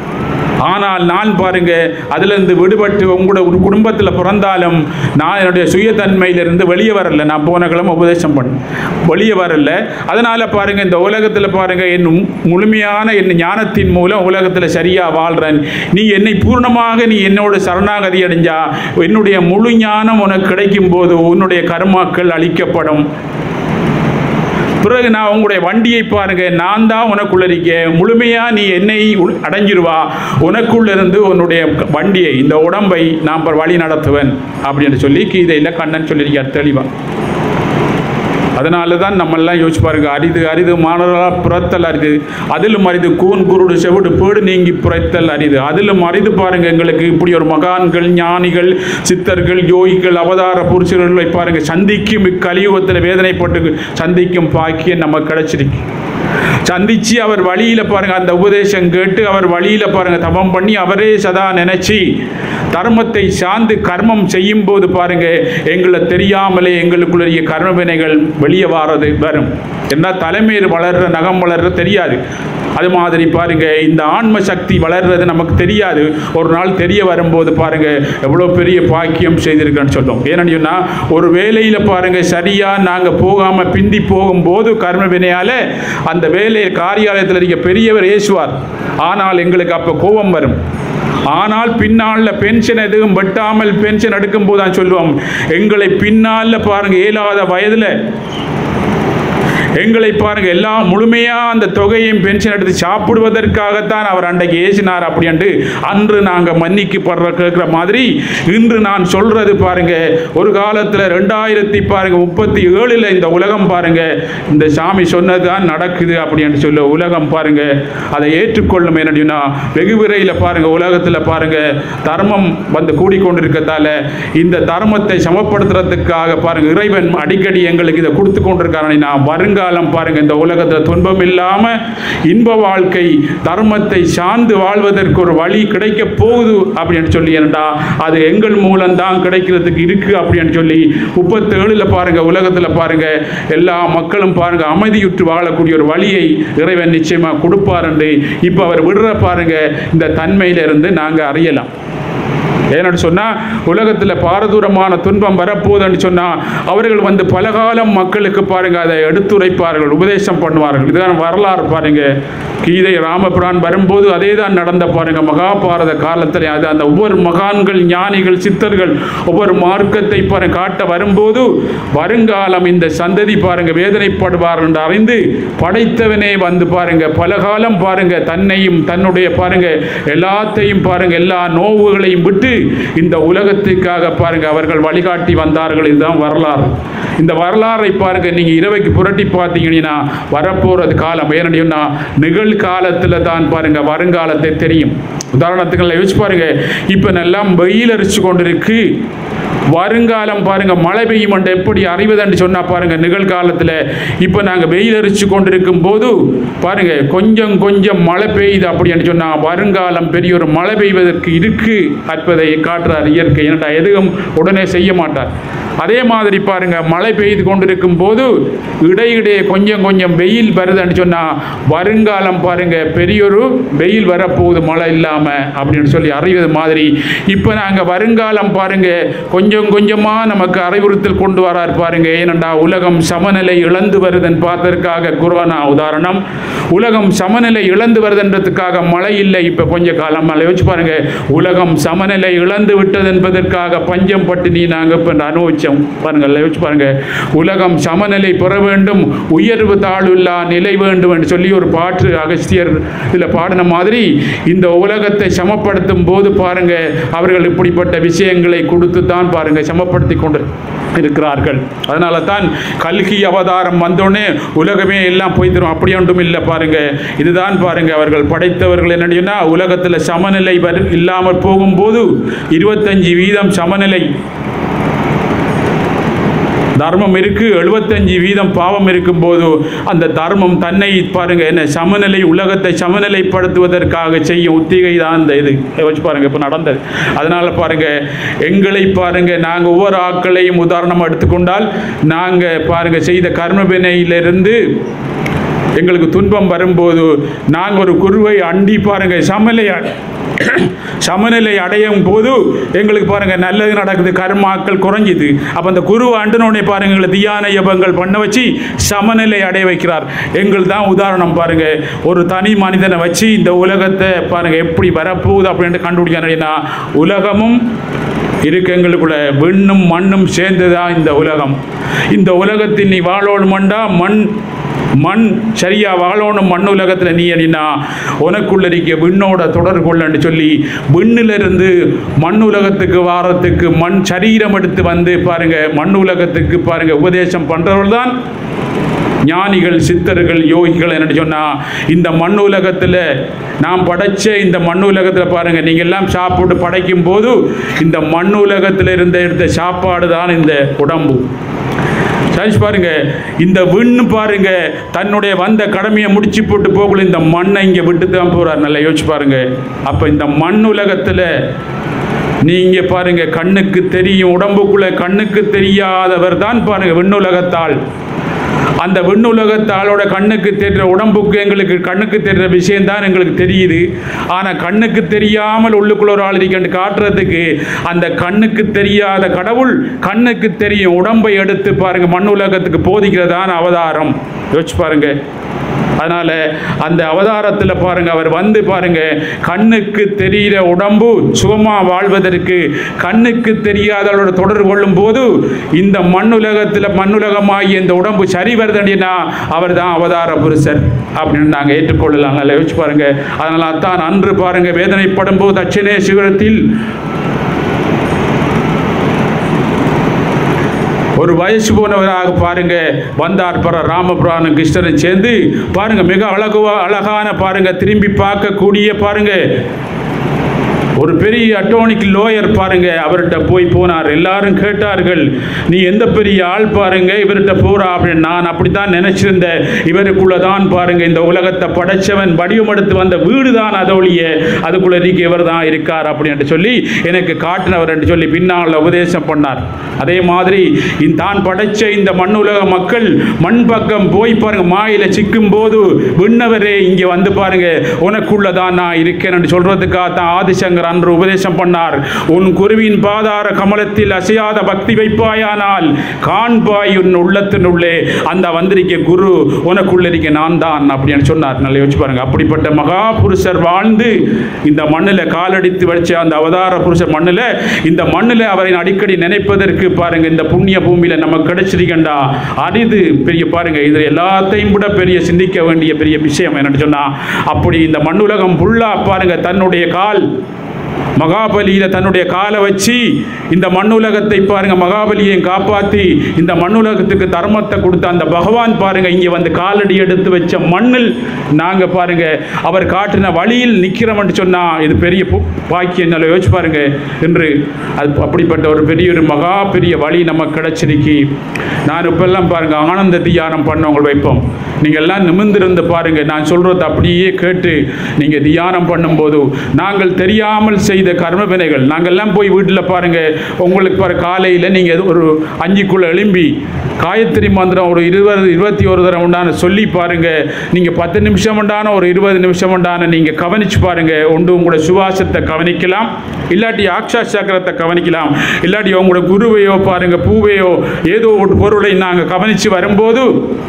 ஆனால் நான் பாருங்க அதிலிருந்து விடுபட்டு உங்களோட ஒரு குடும்பத்தில் பிறந்தாலும் நான் என்னுடைய சுயத்தன்மையிலிருந்து வெளியே வரல நான் போன கிழமை உபதேசம் பண்ணேன் வெளியே வரல அதனால பாருங்க இந்த உலகத்தில் பாருங்க என் முழுமையான என் ஞானத்தின் மூலம் உலகத்தில் சரியா வாழ்றேன் நீ என்னை பூர்ணமாக நீ என்னோட சரணாகதி அடைஞ்சா என்னுடைய முழு ஞானம் உனக்கு கிடைக்கும் போது உன்னுடைய கர்மாக்கள் அழிக்கப்படும் பிறகு நான் உங்களுடைய வண்டியை பாருங்க நான் தான் உனக்குள்ள இருக்கேன் முழுமையா நீ என்னை உள்- அடைஞ்சிருவா உனக்குள்ள இருந்து உன்னுடைய க- வண்டியை இந்த உடம்பை நான் ப- வழி நடத்துவேன் அப்படின்னு சொல்லி கீதையில் கண்ணன் சொல்லியிருக்கார் தெளிவா அதனால தான் நம்மெல்லாம் யோசிச்சு பாருங்க அரிது அரிது மாணவர்களால் புறத்தல் அரிது அதிலும் அரிது கூன் குருடு செவிடு பேடு நீங்கி புறத்தல் அரிது அதிலும் அரிது பாருங்க எங்களுக்கு இப்படி ஒரு மகான்கள் ஞானிகள் சித்தர்கள் யோகிகள் அவதார புருஷர்களை பாருங்க சந்திக்கும் இக்கலியுகத்தில் வேதனைப்பட்டு சந்திக்கும் பாக்கியம் நமக்கு கிடைச்சிருக்கு சந்திச்சு அவர் வழியில பாருங்க அந்த உபதேசம் கேட்டு அவர் வழியில பாருங்க தபம் பண்ணி அவரே சதா நினைச்சு தர்மத்தை சார்ந்து கர்மம் செய்யும் போது பாருங்க எங்களை தெரியாமலே எங்களுக்குள்ள கர்ம வினைகள் வெளியே வாரது வரும் என்ன தலைமையில் வளர்ற நகம் வளர்ற தெரியாது அது மாதிரி பாருங்க இந்த ஆன்ம சக்தி வளர்றது நமக்கு தெரியாது ஒரு நாள் தெரிய வரும்போது பாருங்க எவ்வளோ பெரிய பாக்கியம் செய்திருக்கேன்னு சொல்லும் ஏன்னு சொன்னா ஒரு வேலையில் பாருங்க சரியா நாங்கள் போகாம பிந்தி போகும்போது கர்ம வினையால அந்த வேலையை காரியாலயத்தில் இருக்க பெரியவர் ஏசுவார் ஆனால் எங்களுக்கு அப்போ கோபம் வரும் ஆனால் பின்னால பென்ஷன் எதுவும் வெட்டாமல் பென்ஷன் எடுக்கும் போது தான் சொல்லுவோம் எங்களை பின்னால பாருங்க இயலாத வயதில் எங்களை பாருங்க எல்லாம் முழுமையா அந்த தொகையும் பென்ஷன் எடுத்து சாப்பிடுவதற்காகத்தான் அவர் அன்றைக்கு ஏசினார் அப்படின்ட்டு அன்று நாங்க மன்னிக்கப்படுற கேட்கிற மாதிரி இன்று நான் சொல்றது பாருங்க ஒரு காலத்துல ரெண்டாயிரத்தி பாருங்க முப்பத்தி ஏழுல இந்த உலகம் பாருங்க இந்த சாமி சொன்னதுதான் நடக்குது அப்படின்னு சொல்ல உலகம் பாருங்க அதை ஏற்றுக்கொள்ளும் என்னடினா வெகு விரைவில் பாருங்க உலகத்துல பாருங்க தர்மம் வந்து கூடிக்கொண்டிருக்கத்தால இந்த தர்மத்தை சமப்படுத்துறதுக்காக பாருங்க இறைவன் அடிக்கடி எங்களுக்கு இதை கொடுத்து கொண்டிருக்காருன்னா வருங்காலம் பாருங்க இந்த உலகத்துல துன்பம் இல்லாம இன்ப வாழ்க்கை தர்மத்தை சார்ந்து வாழ்வதற்கு ஒரு வழி கிடைக்க போகுது அப்படின்னு சொல்லி என்னடா அது எங்கள் மூலம்தான் கிடைக்கிறதுக்கு இருக்கு அப்படின்னு சொல்லி முப்பத்தேழுல பாருங்க உலகத்துல பாருங்க எல்லா மக்களும் பாருங்க அமைதியுற்று வாழக்கூடிய ஒரு வழியை இறைவன் நிச்சயமா கொடுப்பார் என்று இப்ப அவர் விடுற பாருங்க இந்த தன்மையிலிருந்து நாங்க அறியலாம் ஏன்னு சொன்னால் உலகத்தில் பாரதூரமான துன்பம் வரப்போகுதுன்னு சொன்னால் அவர்கள் வந்து பலகாலம் மக்களுக்கு பாருங்க அதை எடுத்துரைப்பார்கள் உபதேசம் பண்ணுவார்கள் இதுதான் வரலாறு பாருங்க கீதை ராமபுரான் வரும்போது அதே தான் நடந்த பாருங்க மகாபாரத காலத்தில் அது அந்த ஒவ்வொரு மகான்கள் ஞானிகள் சித்தர்கள் ஒவ்வொரு மார்க்கத்தை பாருங்க காட்ட வரும்போது வருங்காலம் இந்த சந்ததி பாருங்க வேதனைப்படுவார் என்று அறிந்து படைத்தவனே வந்து பாருங்க பலகாலம் பாருங்க தன்னையும் தன்னுடைய பாருங்க எல்லாத்தையும் பாருங்க எல்லா நோவுகளையும் விட்டு இந்த உலகத்துக்காக பாருங்க அவர்கள் வழிகாட்டி வந்தார்கள் இதுதான் வரலாறு இந்த வரலாறை பாருங்க நீங்க இரவைக்கு புரட்டி பார்த்தீங்கன்னா வரப்போறது காலம் ஏன்னா நிகழ்காலத்தில் தான் பாருங்க வருங்காலத்தை தெரியும் உதாரணத்துக்கு யோசிச்சு பாருங்க இப்போ எல்லாம் வெயில் அரிச்சு கொண்டிருக்கு வருங்காலம் பாருங்க மழை பெய்யும் என்று எப்படி அறிவதுன்னு சொன்னா பாருங்க நிகழ்காலத்தில் இப்போ நாங்கள் வெயில் அரிச்சு கொண்டிருக்கும் போது பாருங்க கொஞ்சம் கொஞ்சம் மழை பெய்யுது அப்படின்னு சொன்னா வருங்காலம் பெரிய ஒரு மழை பெய்வதற்கு இருக்கு என்பதை காட்டுறார் இயற்கை என்னடா எதுவும் உடனே செய்ய மாட்டார் அதே மாதிரி பாருங்க மழை பெய்து கொண்டிருக்கும் போது இடையிடையே கொஞ்சம் கொஞ்சம் வெயில் வருதுன்னு சொன்னா வருங்காலம் பாருங்க பெரியொரு வெயில் வரப்போகுது மழை இல்லாம அப்படின்னு சொல்லி அறிவது மாதிரி இப்போ நாங்க வருங்காலம் பாருங்க கொஞ்சம் கொஞ்சமா நமக்கு அறிவுறுத்தல் கொண்டு வரார் பாருங்க ஏனண்டா உலகம் சமநிலை இழந்து வருதுன்னு பார்த்ததற்காக குர்ஆனா உதாரணம் உலகம் சமநிலை இழந்து வருதுன்றதுக்காக மழை இல்லை இப்போ கொஞ்ச காலம் மழை வச்சு பாருங்க உலகம் சமநிலை இழந்து விட்டது என்பதற்காக பஞ்சம் பட்டினி நாங்கள் இப்போ அனுபவிச்சோம் பாருங்க யோசிச்சு பாருங்க உலகம் சமநிலை பெற வேண்டும் உயர்வு தாழ்வில்லா நிலை வேண்டும் என்று சொல்லி ஒரு பாட்டு அகஸ்தியர் இதில் பாடின மாதிரி இந்த உலகத்தை சமப்படுத்தும் போது பாருங்க அவர்கள் இப்படிப்பட்ட விஷயங்களை கொடுத்து தான் பாருங்க சமப்படுத்தி கொண்டு இருக்கிறார்கள் அதனால தான் கல்கி அவதாரம் வந்தோடனே உலகமே எல்லாம் போய் தரும் அப்படி ஒன்றும் இல்லை பாருங்க இதுதான் பாருங்க அவர்கள் படைத்தவர்கள் என்னன்னா உலகத்தில் சமநிலை வரு இல்லாமல் போகும்போது இருபத்தஞ்சு வீதம் சமநிலை தர்மம் இருக்கு எழுபத்தஞ்சு வீதம் பாவம் இருக்கும்போது அந்த தர்மம் தன்னை பாருங்க என்ன சமநிலை உலகத்தை சமநிலைப்படுத்துவதற்காக செய்யும் உத்திகை தான் இந்த இது இதை வச்சு பாருங்க இப்போ நடந்தது அதனால பாருங்க எங்களை பாருங்க நாங்கள் ஒவ்வொரு ஆட்களையும் உதாரணம் எடுத்துக்கொண்டால் நாங்கள் பாருங்க செய்த கர்மவினையிலிருந்து எங்களுக்கு துன்பம் வரும்போது நாங்கள் ஒரு குருவை அண்டி பாருங்க சமநிலை சமநிலை அடையும் போது எங்களுக்கு பாருங்க நல்லது நடக்குது கர்மாக்கள் குறைஞ்சுது அப்போ அந்த குரு அண்டனோடனே பாருங்க எங்களை தியான யபங்கள் பண்ண வச்சு சமநிலை அடைய வைக்கிறார் எங்கள் தான் உதாரணம் பாருங்க ஒரு தனி மனிதனை வச்சு இந்த உலகத்தை பாருங்க எப்படி வரப்போகுது அப்படின்ட்டு கண்டுபிடிக்காங்கன்னா உலகமும் இருக்கு எங்களுக்குள்ள விண்ணும் மண்ணும் சேர்ந்துதான் இந்த உலகம் இந்த உலகத்தில் நீ வாழணுமெண்டா மண் மண் சரியா வாழணும் மண் உலகத்தில் நீ அணினா உனக்குள்ள இருக்க விண்ணோட தொடர் கொள்ளன்னு சொல்லி விண்ணிலிருந்து மண் உலகத்துக்கு வாரத்துக்கு மண் சரீரம் எடுத்து வந்து பாருங்க மண் உலகத்துக்கு பாருங்க உபதேசம் பண்றவர்கள் தான் ஞானிகள் சித்தர்கள் யோகிகள் என்ன சொன்னா இந்த மண் உலகத்தில் நாம் படைச்ச இந்த மண் உலகத்தில் பாருங்க நீங்க எல்லாம் சாப்பிட்டு படைக்கும் போது இந்த மண் உலகத்தில் இருந்த எடுத்த சாப்பாடு தான் இந்த உடம்பு சரி பாருங்க இந்த விண்ணு பாருங்க தன்னுடைய வந்த கடமையை முடிச்சு போட்டு போகல இந்த மண்ணை இங்கே விட்டு தான் போறார் நல்லா யோசிச்சு பாருங்க அப்போ இந்த மண் உலகத்தில் நீங்க பாருங்க கண்ணுக்கு தெரியும் உடம்புக்குள்ள கண்ணுக்கு தெரியாதவர் தான் பாருங்க விண்ணுலகத்தால் அந்த விண்ணுலகத்தாளோட கண்ணுக்கு தெரிகிற உடம்புக்கு எங்களுக்கு கண்ணுக்கு தெரிகிற விஷயம்தான் எங்களுக்கு தெரியுது ஆனால் கண்ணுக்கு தெரியாமல் உள்ளுக்குள்ள ஒரு ஆள் இருக்கன்னு காட்டுறதுக்கு அந்த கண்ணுக்கு தெரியாத கடவுள் கண்ணுக்கு தெரியும் உடம்பை எடுத்து பாருங்க மண் உலகத்துக்கு போதிக்கிறதான அவதாரம் யோசிச்சு பாருங்க அதனால் அந்த அவதாரத்தில் பாருங்க அவர் வந்து பாருங்க கண்ணுக்கு தெரிகிற உடம்பு சுகமாக வாழ்வதற்கு கண்ணுக்கு தெரியாதவரோட தொடர்பு கொள்ளும் போது இந்த மண்ணுலகத்தில் மண்ணுலகமாகி இந்த உடம்பு சரி வருதுன்னா அவர் தான் அவதார புருஷர் அப்படின்னு நாங்கள் ஏற்றுக்கொள்ளலாம் நல்லா யோசிச்சு பாருங்க அதனால தான் அன்று பாருங்க வேதனைப்படும் போது தட்சிணே சிவரத்தில் ஒரு வயசு போனவராக பாருங்க வந்தார் பர ராமபுராணம் கிருஷ்ணரை சேர்ந்து பாருங்க மிக அழகுவா அழகான பாருங்க திரும்பி பார்க்கக்கூடிய பாருங்க ஒரு பெரிய அட்டோனிக் லோயர் பாருங்க அவர்கிட்ட போய் போனார் எல்லாரும் கேட்டார்கள் நீ எந்த பெரிய ஆள் பாருங்க இவர்கிட்ட போறா அப்படின்னு நான் அப்படித்தான் நினைச்சிருந்தேன் இவருக்குள்ள தான் பாருங்க இந்த உலகத்தை படைச்சவன் வடிவமெடுத்து வந்த வீடு தான் அதோழிய அதுக்குள்ள நீங்க இவர் தான் இருக்கார் அப்படின்னு சொல்லி எனக்கு காட்டினவர் என்று சொல்லி பின்னால் உபதேசம் பண்ணார் அதே மாதிரி இந்த தான் படைச்ச இந்த மண்ணுலக மக்கள் மண் பக்கம் போய் பாருங்க மாயில சிக்கும் போது விண்ணவரே இங்க வந்து பாருங்க உனக்குள்ள தான் நான் இருக்கேன் சொல்றதுக்காக தான் ஆதிசங்கர் அன்று உபதேசம் பண்ணார் உன் குருவின் பாதார கமலத்தில் அசையாத பக்தி வைப்பாயானால் காண்பாய் உன் உள்ளத்தினுள்ளே அந்த வந்திருக்க குரு உனக்குள்ள இருக்க நான் தான் அப்படின்னு சொன்னார் நல்லா யோசிச்சு பாருங்க அப்படிப்பட்ட மகா புருஷர் வாழ்ந்து இந்த மண்ணில் காலடித்து வச்ச அந்த அவதார புருஷர் மண்ணில் இந்த மண்ணில் அவரை அடிக்கடி நினைப்பதற்கு பாருங்க இந்த புண்ணிய பூமியில நமக்கு கிடைச்சிருக்கண்டா அரிது பெரிய பாருங்க இது எல்லாத்தையும் விட பெரிய சிந்திக்க வேண்டிய பெரிய விஷயம் என்னன்னு சொன்னா அப்படி இந்த மண்ணுலகம் ஃபுல்லா பாருங்க தன்னுடைய கால் மகாபலியில தன்னுடைய காலை வச்சு இந்த மண்ணுலகத்தை பாருங்க மகாபலியை காப்பாத்தி இந்த மண்ணுலகத்துக்கு தர்மத்தை கொடுத்த அந்த பகவான் பாருங்க இங்க வந்து காலடி எடுத்து வச்ச மண்ணில் நாங்க பாருங்க அவர் காட்டின வழியில் நிக்கிறோம்னு சொன்னா இது பெரிய பு- பாக்கியம் நல்லா யோசிச்சு பாருங்க என்று அது அப்படிப்பட்ட ஒரு பெரிய ஒரு மகா பெரிய வழி நமக்கு கிடைச்சிருக்கு நான் இப்பெல்லாம் பாருங்க ஆனந்த தியானம் பண்ணவங்க வைப்போம் நீங்க எல்லாம் நிமிர்ந்திருந்து பாருங்க நான் சொல்றது அப்படியே கேட்டு நீங்க தியானம் பண்ணும்போது நாங்கள் தெரியாமல் செய்த கர்ம வினைகள் நாங்கெல்லாம் போய் வீட்டில் பாருங்க உங்களுக்கு பாரு காலையில் நீங்க எது ஒரு அஞ்சுக்குள்ள எழும்பி காயத்ரி மந்திரம் ஒரு இருபது இருபத்தி ஒரு தரம் உண்டான சொல்லி பாருங்க நீங்க பத்து நிமிஷம் உண்டான ஒரு இருபது நிமிஷம் உண்டான நீங்க கவனிச்சு பாருங்க ஒன்று உங்களோட சுவாசத்தை கவனிக்கலாம் இல்லாட்டி ஆக்ஷா சக்கரத்தை கவனிக்கலாம் இல்லாட்டி உங்களோட குருவையோ பாருங்க பூவையோ ஏதோ ஒரு பொருளை நாங்கள் கவனிச்சு வரும்போது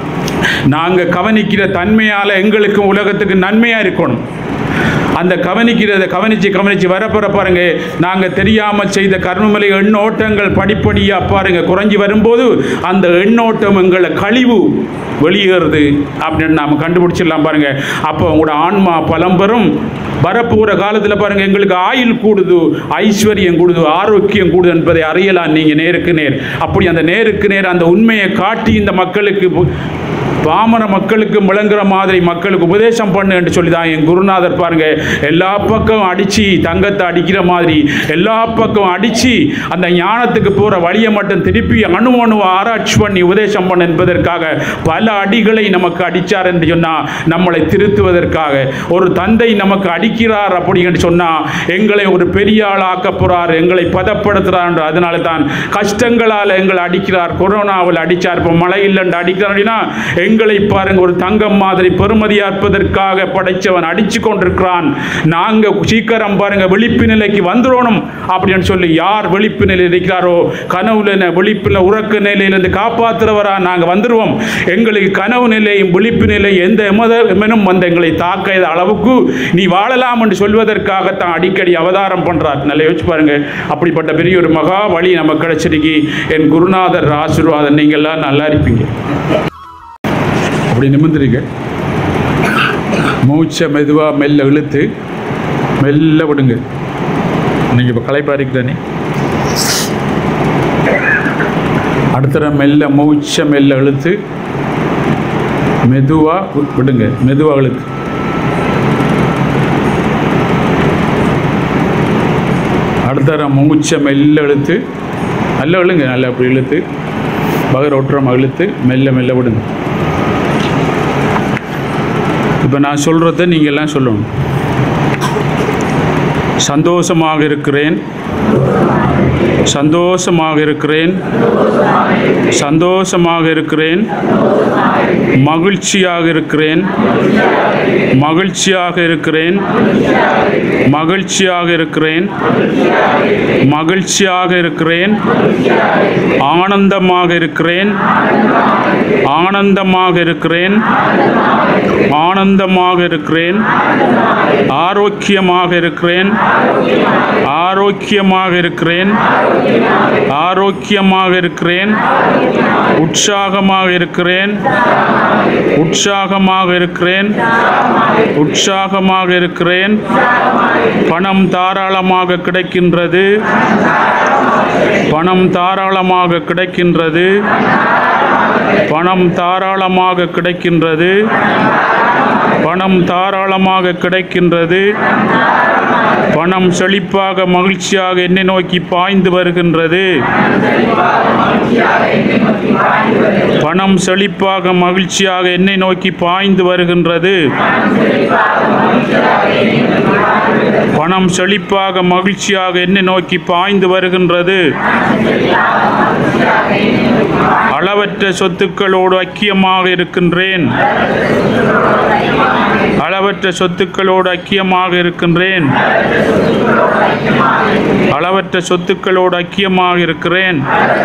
நாங்கள் கவனிக்கிற தன்மையால் எங்களுக்கும் உலகத்துக்கு நன்மையாக இருக்கணும் அந்த கவனிக்கிறத கவனித்து கவனித்து வரப்போற பாருங்க நாங்கள் தெரியாமல் செய்த கர்மமலை எண்ணோட்டங்கள் படிப்படியாக பாருங்க குறைஞ்சி வரும்போது அந்த எண்ணோட்டம் எங்களை கழிவு வெளியேறுது அப்படின்னு நாம் கண்டுபிடிச்சிடலாம் பாருங்க அப்போ உங்களோட ஆன்மா பலம் பெறும் வரப்போகிற காலத்தில் பாருங்க எங்களுக்கு ஆயுள் கூடுது ஐஸ்வர்யம் கூடுது ஆரோக்கியம் கூடுது என்பதை அறியலாம் நீங்கள் நேருக்கு நேர் அப்படி அந்த நேருக்கு நேர் அந்த உண்மையை காட்டி இந்த மக்களுக்கு பு- பாமர மக்களுக்கு விளங்குற மாதிரி மக்களுக்கு உபதேசம் பண்ணு என்று சொல்லி தான் என் குருநாதர் பாருங்க எல்லா பக்கம் அடிச்சு தங்கத்தை அடிக்கிற மாதிரி எல்லா பக்கம் அடிச்சு அந்த ஞானத்துக்கு போற வழியை மட்டும் திருப்பி அணு அணுவை ஆராய்ச்சி பண்ணி உபதேசம் பண்ண என்பதற்காக பல அடிகளை நமக்கு அடிச்சார் என்று சொன்னா நம்மளை திருத்துவதற்காக ஒரு தந்தை நமக்கு அடிக்கிறார் அப்படி என்று சொன்னா எங்களை ஒரு பெரிய ஆள் ஆக்க போறார் எங்களை பதப்படுத்துறார் என்று அதனால தான் கஷ்டங்களால் எங்களை அடிக்கிறார் கொரோனாவில் அடிச்சார் இப்போ மழை இல்லைன்னு அடிக்கிறார் அப்படின்னா எங்களை பாருங்க ஒரு தங்கம் மாதிரி பெருமதியாற்பதற்காக படைச்சவன் அடிச்சு கொண்டிருக்கிறான் நாங்க சீக்கிரம் பாருங்க விழிப்பு நிலைக்கு வந்துடணும் அப்படின்னு சொல்லி யார் விழிப்பு நிலையில் இருக்கிறாரோ கனவுல ந- விழிப்புல உறக்க நிலையிலிருந்து காப்பாத்துறவரா நாங்க வந்துருவோம் எங்களுக்கு கனவு நிலையும் விழிப்பு நிலை எந்த எமத எமனும் வந்து எங்களை தாக்காத அளவுக்கு நீ வாழலாம் என்று சொல்வதற்காகத்தான் அடிக்கடி அவதாரம் பண்றார் நல்லா யோசிச்சு பாருங்க அப்படிப்பட்ட பெரிய ஒரு மகா வழி நமக்கு கிடைச்சிருக்கு என் குருநாதர் ஆசீர்வாதம் நீங்க எல்லாம் நல்லா இருப்பீங்க அப்படி நிமிர்ந்துருங்க மூச்சை மெதுவாக மெல்ல இழுத்து மெல்ல விடுங்க நீங்கள் இப்போ களைப்பாரிக்கு தானே அடுத்த தடவை மெல்ல மூச்சை மெல்ல இழுத்து மெதுவாக விடுங்க மெதுவாக இழுத்து அடுத்த தடவை மூச்சை மெல்ல இழுத்து நல்லா இழுங்க நல்லா அப்படி இழுத்து பகர் ஒட்டுறமா இழுத்து மெல்ல மெல்ல விடுங்க இப்போ நான் சொல்கிறத நீங்கள் எல்லாம் சொல்லணும் சந்தோஷமாக இருக்கிறேன் சந்தோஷமாக இருக்கிறேன் சந்தோஷமாக இருக்கிறேன் மகிழ்ச்சியாக இருக்கிறேன் மகிழ்ச்சியாக இருக்கிறேன் மகிழ்ச்சியாக இருக்கிறேன் மகிழ்ச்சியாக இருக்கிறேன் ஆனந்தமாக இருக்கிறேன் ஆனந்தமாக இருக்கிறேன் ஆனந்தமாக இருக்கிறேன் ஆரோக்கியமாக இருக்கிறேன் ஆரோக்கியமாக இருக்கிறேன் ஆரோக்கியமாக இருக்கிறேன் உற்சாகமாக இருக்கிறேன் உற்சாகமாக இருக்கிறேன் உற்சாகமாக இருக்கிறேன் பணம் தாராளமாக கிடைக்கின்றது பணம் தாராளமாக கிடைக்கின்றது பணம் தாராளமாக கிடைக்கின்றது பணம் தாராளமாக கிடைக்கின்றது பணம் செழிப்பாக மகிழ்ச்சியாக என்னை நோக்கி பாய்ந்து வருகின்றது பணம் செழிப்பாக மகிழ்ச்சியாக என்னை நோக்கி பாய்ந்து வருகின்றது பணம் செழிப்பாக மகிழ்ச்சியாக என்னை நோக்கி பாய்ந்து வருகின்றது அளவற்ற சொத்துக்களோடு ஐக்கியமாக இருக்கின்றேன் அளவற்ற சொத்துக்களோடு ஐக்கியமாக இருக்கின்றேன் அளவற்ற சொத்துக்களோடு ஐக்கியமாக இருக்கிறேன்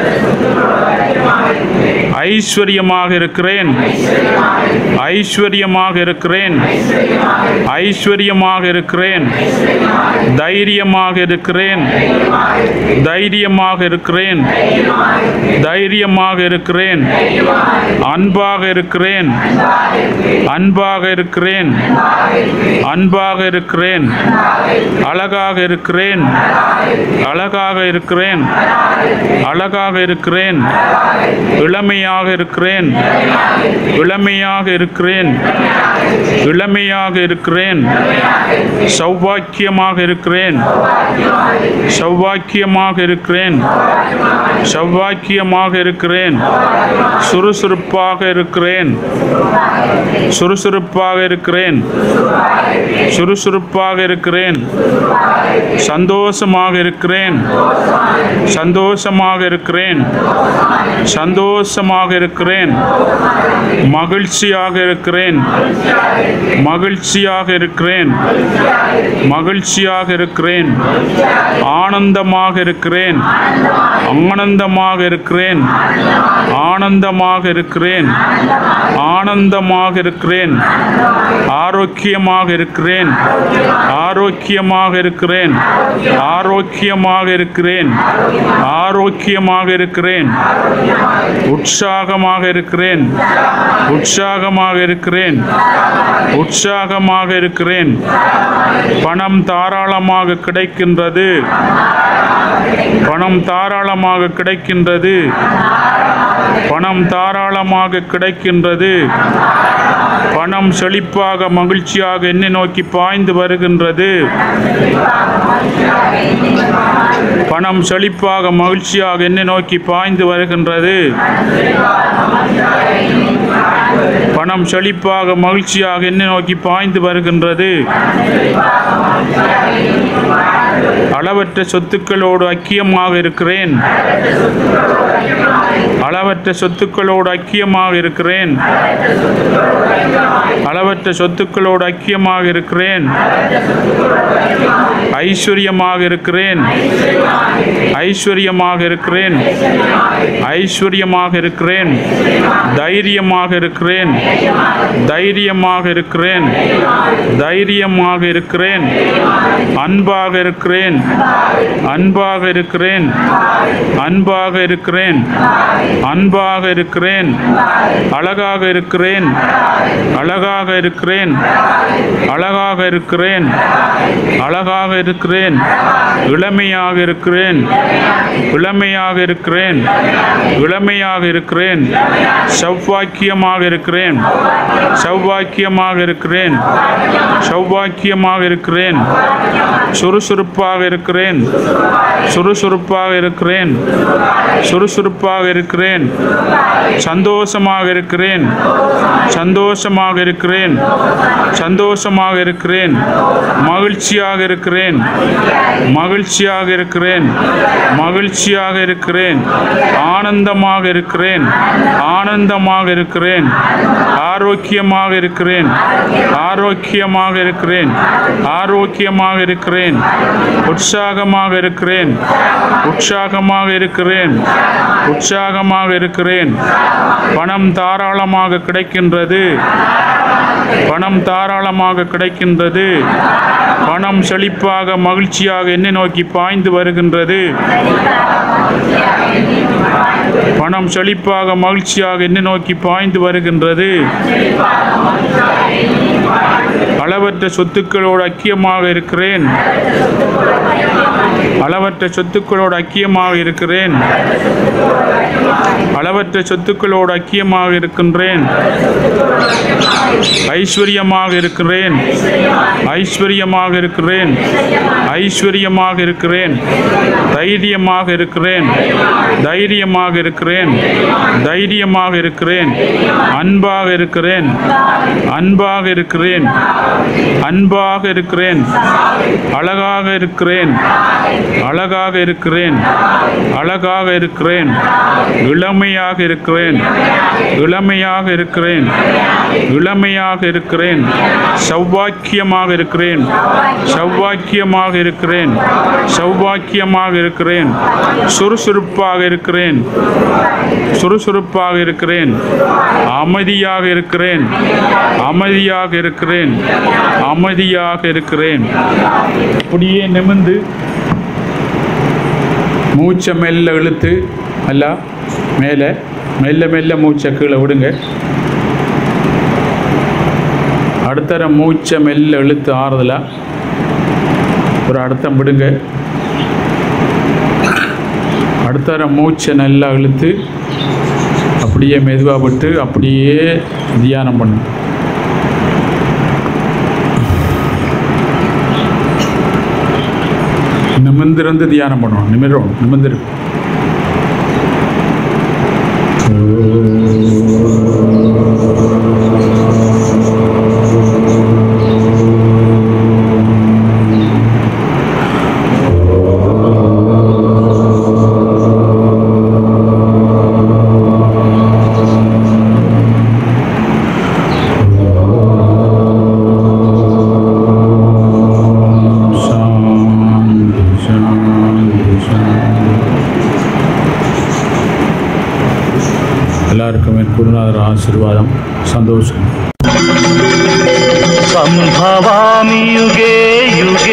ஐஸ்வர்யமாக இருக்கிறேன் ஐஸ்வர்யமாக இருக்கிறேன் ஐஸ்வர்யமாக இருக்கிறேன் தைரியமாக இருக்கிறேன் தைரியமாக இருக்கிறேன் தைரியமாக இருக்கிறேன் அன்பாக இருக்கிறேன் அன்பாக இருக்கிறேன் அன்பாக இருக்கிறேன் அழகாக இருக்கிறேன் அழகாக இருக்கிறேன் அழகாக இருக்கிறேன் இளமையாக இருக்கிறேன் இளமையாக இருக்கிறேன் இளமையாக இருக்கிறேன் சௌபாக்கியமாக இருக்கிறேன் சௌபாக்கியமாக இருக்கிறேன் சௌபாக்கியமாக இருக்கிறேன் சுறுசுறுப்பாக இருக்கிறேன் சுறுசுறுப்பாக இருக்கிறேன் சுறுசுறுப்பாக இருக்கிறேன் சந்தோஷமாக இருக்கிறேன் சந்தோஷமாக இருக்கிறேன் சந்தோஷமாக இருக்கிறேன் மகிழ்ச்சியாக இருக்கிறேன் மகிழ்ச்சியாக இருக்கிறேன் மகிழ்ச்சியாக இருக்கிறேன் ஆனந்தமாக இருக்கிறேன் ஆனந்தமாக இருக்கிறேன் ஆனந்தமாக இருக்கிறேன் ஆனந்தமாக இருக்கிறேன் ஆரோக்கியமாக இருக்கிறேன் ஆரோக்கியமாக இருக்கிறேன் ஆரோக்கியமாக இருக்கிறேன் ஆரோக்கியமாக இருக்கிறேன் உற்சாகமாக இருக்கிறேன் உற்சாகமாக இருக்கிறேன் உற்சாகமாக இருக்கிறேன் பணம் தாராளமாக கிடைக்கின்றது பணம் தாராளமாக கிடைக்கின்றது பணம் தாராளமாக கிடைக்கின்றது பணம் செழிப்பாக மகிழ்ச்சியாக என்னை நோக்கி பாய்ந்து வருகின்றது பணம் செழிப்பாக மகிழ்ச்சியாக என்னை நோக்கி பாய்ந்து வருகின்றது பணம் செழிப்பாக மகிழ்ச்சியாக என்னை நோக்கி பாய்ந்து வருகின்றது அளவற்ற சொத்துக்களோடு ஐக்கியமாக இருக்கிறேன் அளவற்ற சொத்துக்களோடு ஐக்கியமாக இருக்கிறேன் அளவற்ற சொத்துக்களோடு ஐக்கியமாக இருக்கிறேன் ஐஸ்வர்யமாக இருக்கிறேன் ஐஸ்வர்யமாக இருக்கிறேன் ஐஸ்வர்யமாக இருக்கிறேன் தைரியமாக இருக்கிறேன் தைரியமாக இருக்கிறேன் தைரியமாக இருக்கிறேன் அன்பாக இருக்கிறேன் அன்பாக இருக்கிறேன் அன்பாக இருக்கிறேன் அன்பாக இருக்கிறேன் அழகாக இருக்கிறேன் அழகாக இருக்கிறேன் அழகாக இருக்கிறேன் அழகாக இருக்கிறேன் இளமையாக இருக்கிறேன் இளமையாக இருக்கிறேன் இளமையாக இருக்கிறேன் சௌபாக்கியமாக இருக்கிறேன் சௌபாக்கியமாக இருக்கிறேன் சௌபாக்கியமாக இருக்கிறேன் சுறுசுறுப்பாக இருக்கிறேன் சுறுசுறுப்பாக இருக்கிறேன் சுறுசுறுப்பாக இருக்கிறேன் சந்தோஷமாக இருக்கிறேன் சந்தோஷமாக இருக்கிறேன் சந்தோஷமாக இருக்கிறேன் மகிழ்ச்சியாக இருக்கிறேன் மகிழ்ச்சியாக இருக்கிறேன் மகிழ்ச்சியாக இருக்கிறேன் ஆனந்தமாக இருக்கிறேன் ஆனந்தமாக இருக்கிறேன் ஆரோக்கியமாக இருக்கிறேன் ஆரோக்கியமாக இருக்கிறேன் ஆரோக்கியமாக இருக்கிறேன் உற்சாகமாக இருக்கிறேன் உற்சாகமாக இருக்கிறேன் உற்சாகமாக இருக்கிறேன் பணம் தாராளமாக கிடைக்கின்றது பணம் தாராளமாக கிடைக்கின்றது பணம் செழிப்பாக மகிழ்ச்சியாக என்னை நோக்கி பாய்ந்து வருகின்றது பணம் செழிப்பாக மகிழ்ச்சியாக என்னை நோக்கி பாய்ந்து வருகின்றது அளவற்ற சொத்துக்களோடு ஐக்கியமாக இருக்கிறேன் அளவற்ற சொத்துக்களோடு ஐக்கியமாக இருக்கிறேன் அளவற்ற சொத்துக்களோடு ஐக்கியமாக இருக்கின்றேன் ஐஸ்வர்யமாக இருக்கிறேன் ஐஸ்வர்யமாக இருக்கிறேன் ஐஸ்வர்யமாக இருக்கிறேன் தைரியமாக இருக்கிறேன் தைரியமாக இருக்கிறேன் தைரியமாக இருக்கிறேன் அன்பாக இருக்கிறேன் அன்பாக இருக்கிறேன் அன்பாக இருக்கிறேன் அழகாக இருக்கிறேன் அழகாக இருக்கிறேன் அழகாக இருக்கிறேன் இளமையாக இருக்கிறேன் இளமையாக இருக்கிறேன் இளமையாக இருக்கிறேன் சௌபாக்கியமாக இருக்கிறேன் சௌபாக்கியமாக இருக்கிறேன் சௌபாக்கியமாக இருக்கிறேன் சுறுசுறுப்பாக இருக்கிறேன் சுறுசுறுப்பாக இருக்கிறேன் அமைதியாக இருக்கிறேன் அமைதியாக இருக்கிறேன் அமைதியாக இருக்கிறேன் அப்படியே நிமிர்ந்து மூச்சை மெல்ல இழுத்து அல்ல மேலே மெல்ல மெல்ல மூச்சை கீழே விடுங்க அடுத்தர மூச்சை மெல்ல இழுத்து ஆறுதலா ஒரு அர்த்தம் விடுங்க அடுத்தர மூச்சை நல்லா இழுத்து அப்படியே மெதுவாக விட்டு அப்படியே தியானம் பண்ணு நிமிர்ந்திருந்து தியானம் பண்ணுவோம் நிமிரும் நிமிர்ந்திரு சாந்தி சாந்தி சாந்தி எல்லாருக்கும் என் குருநாதர் ஆசீர்வாதம் சந்தோஷம் सम्भवामि युगे युगे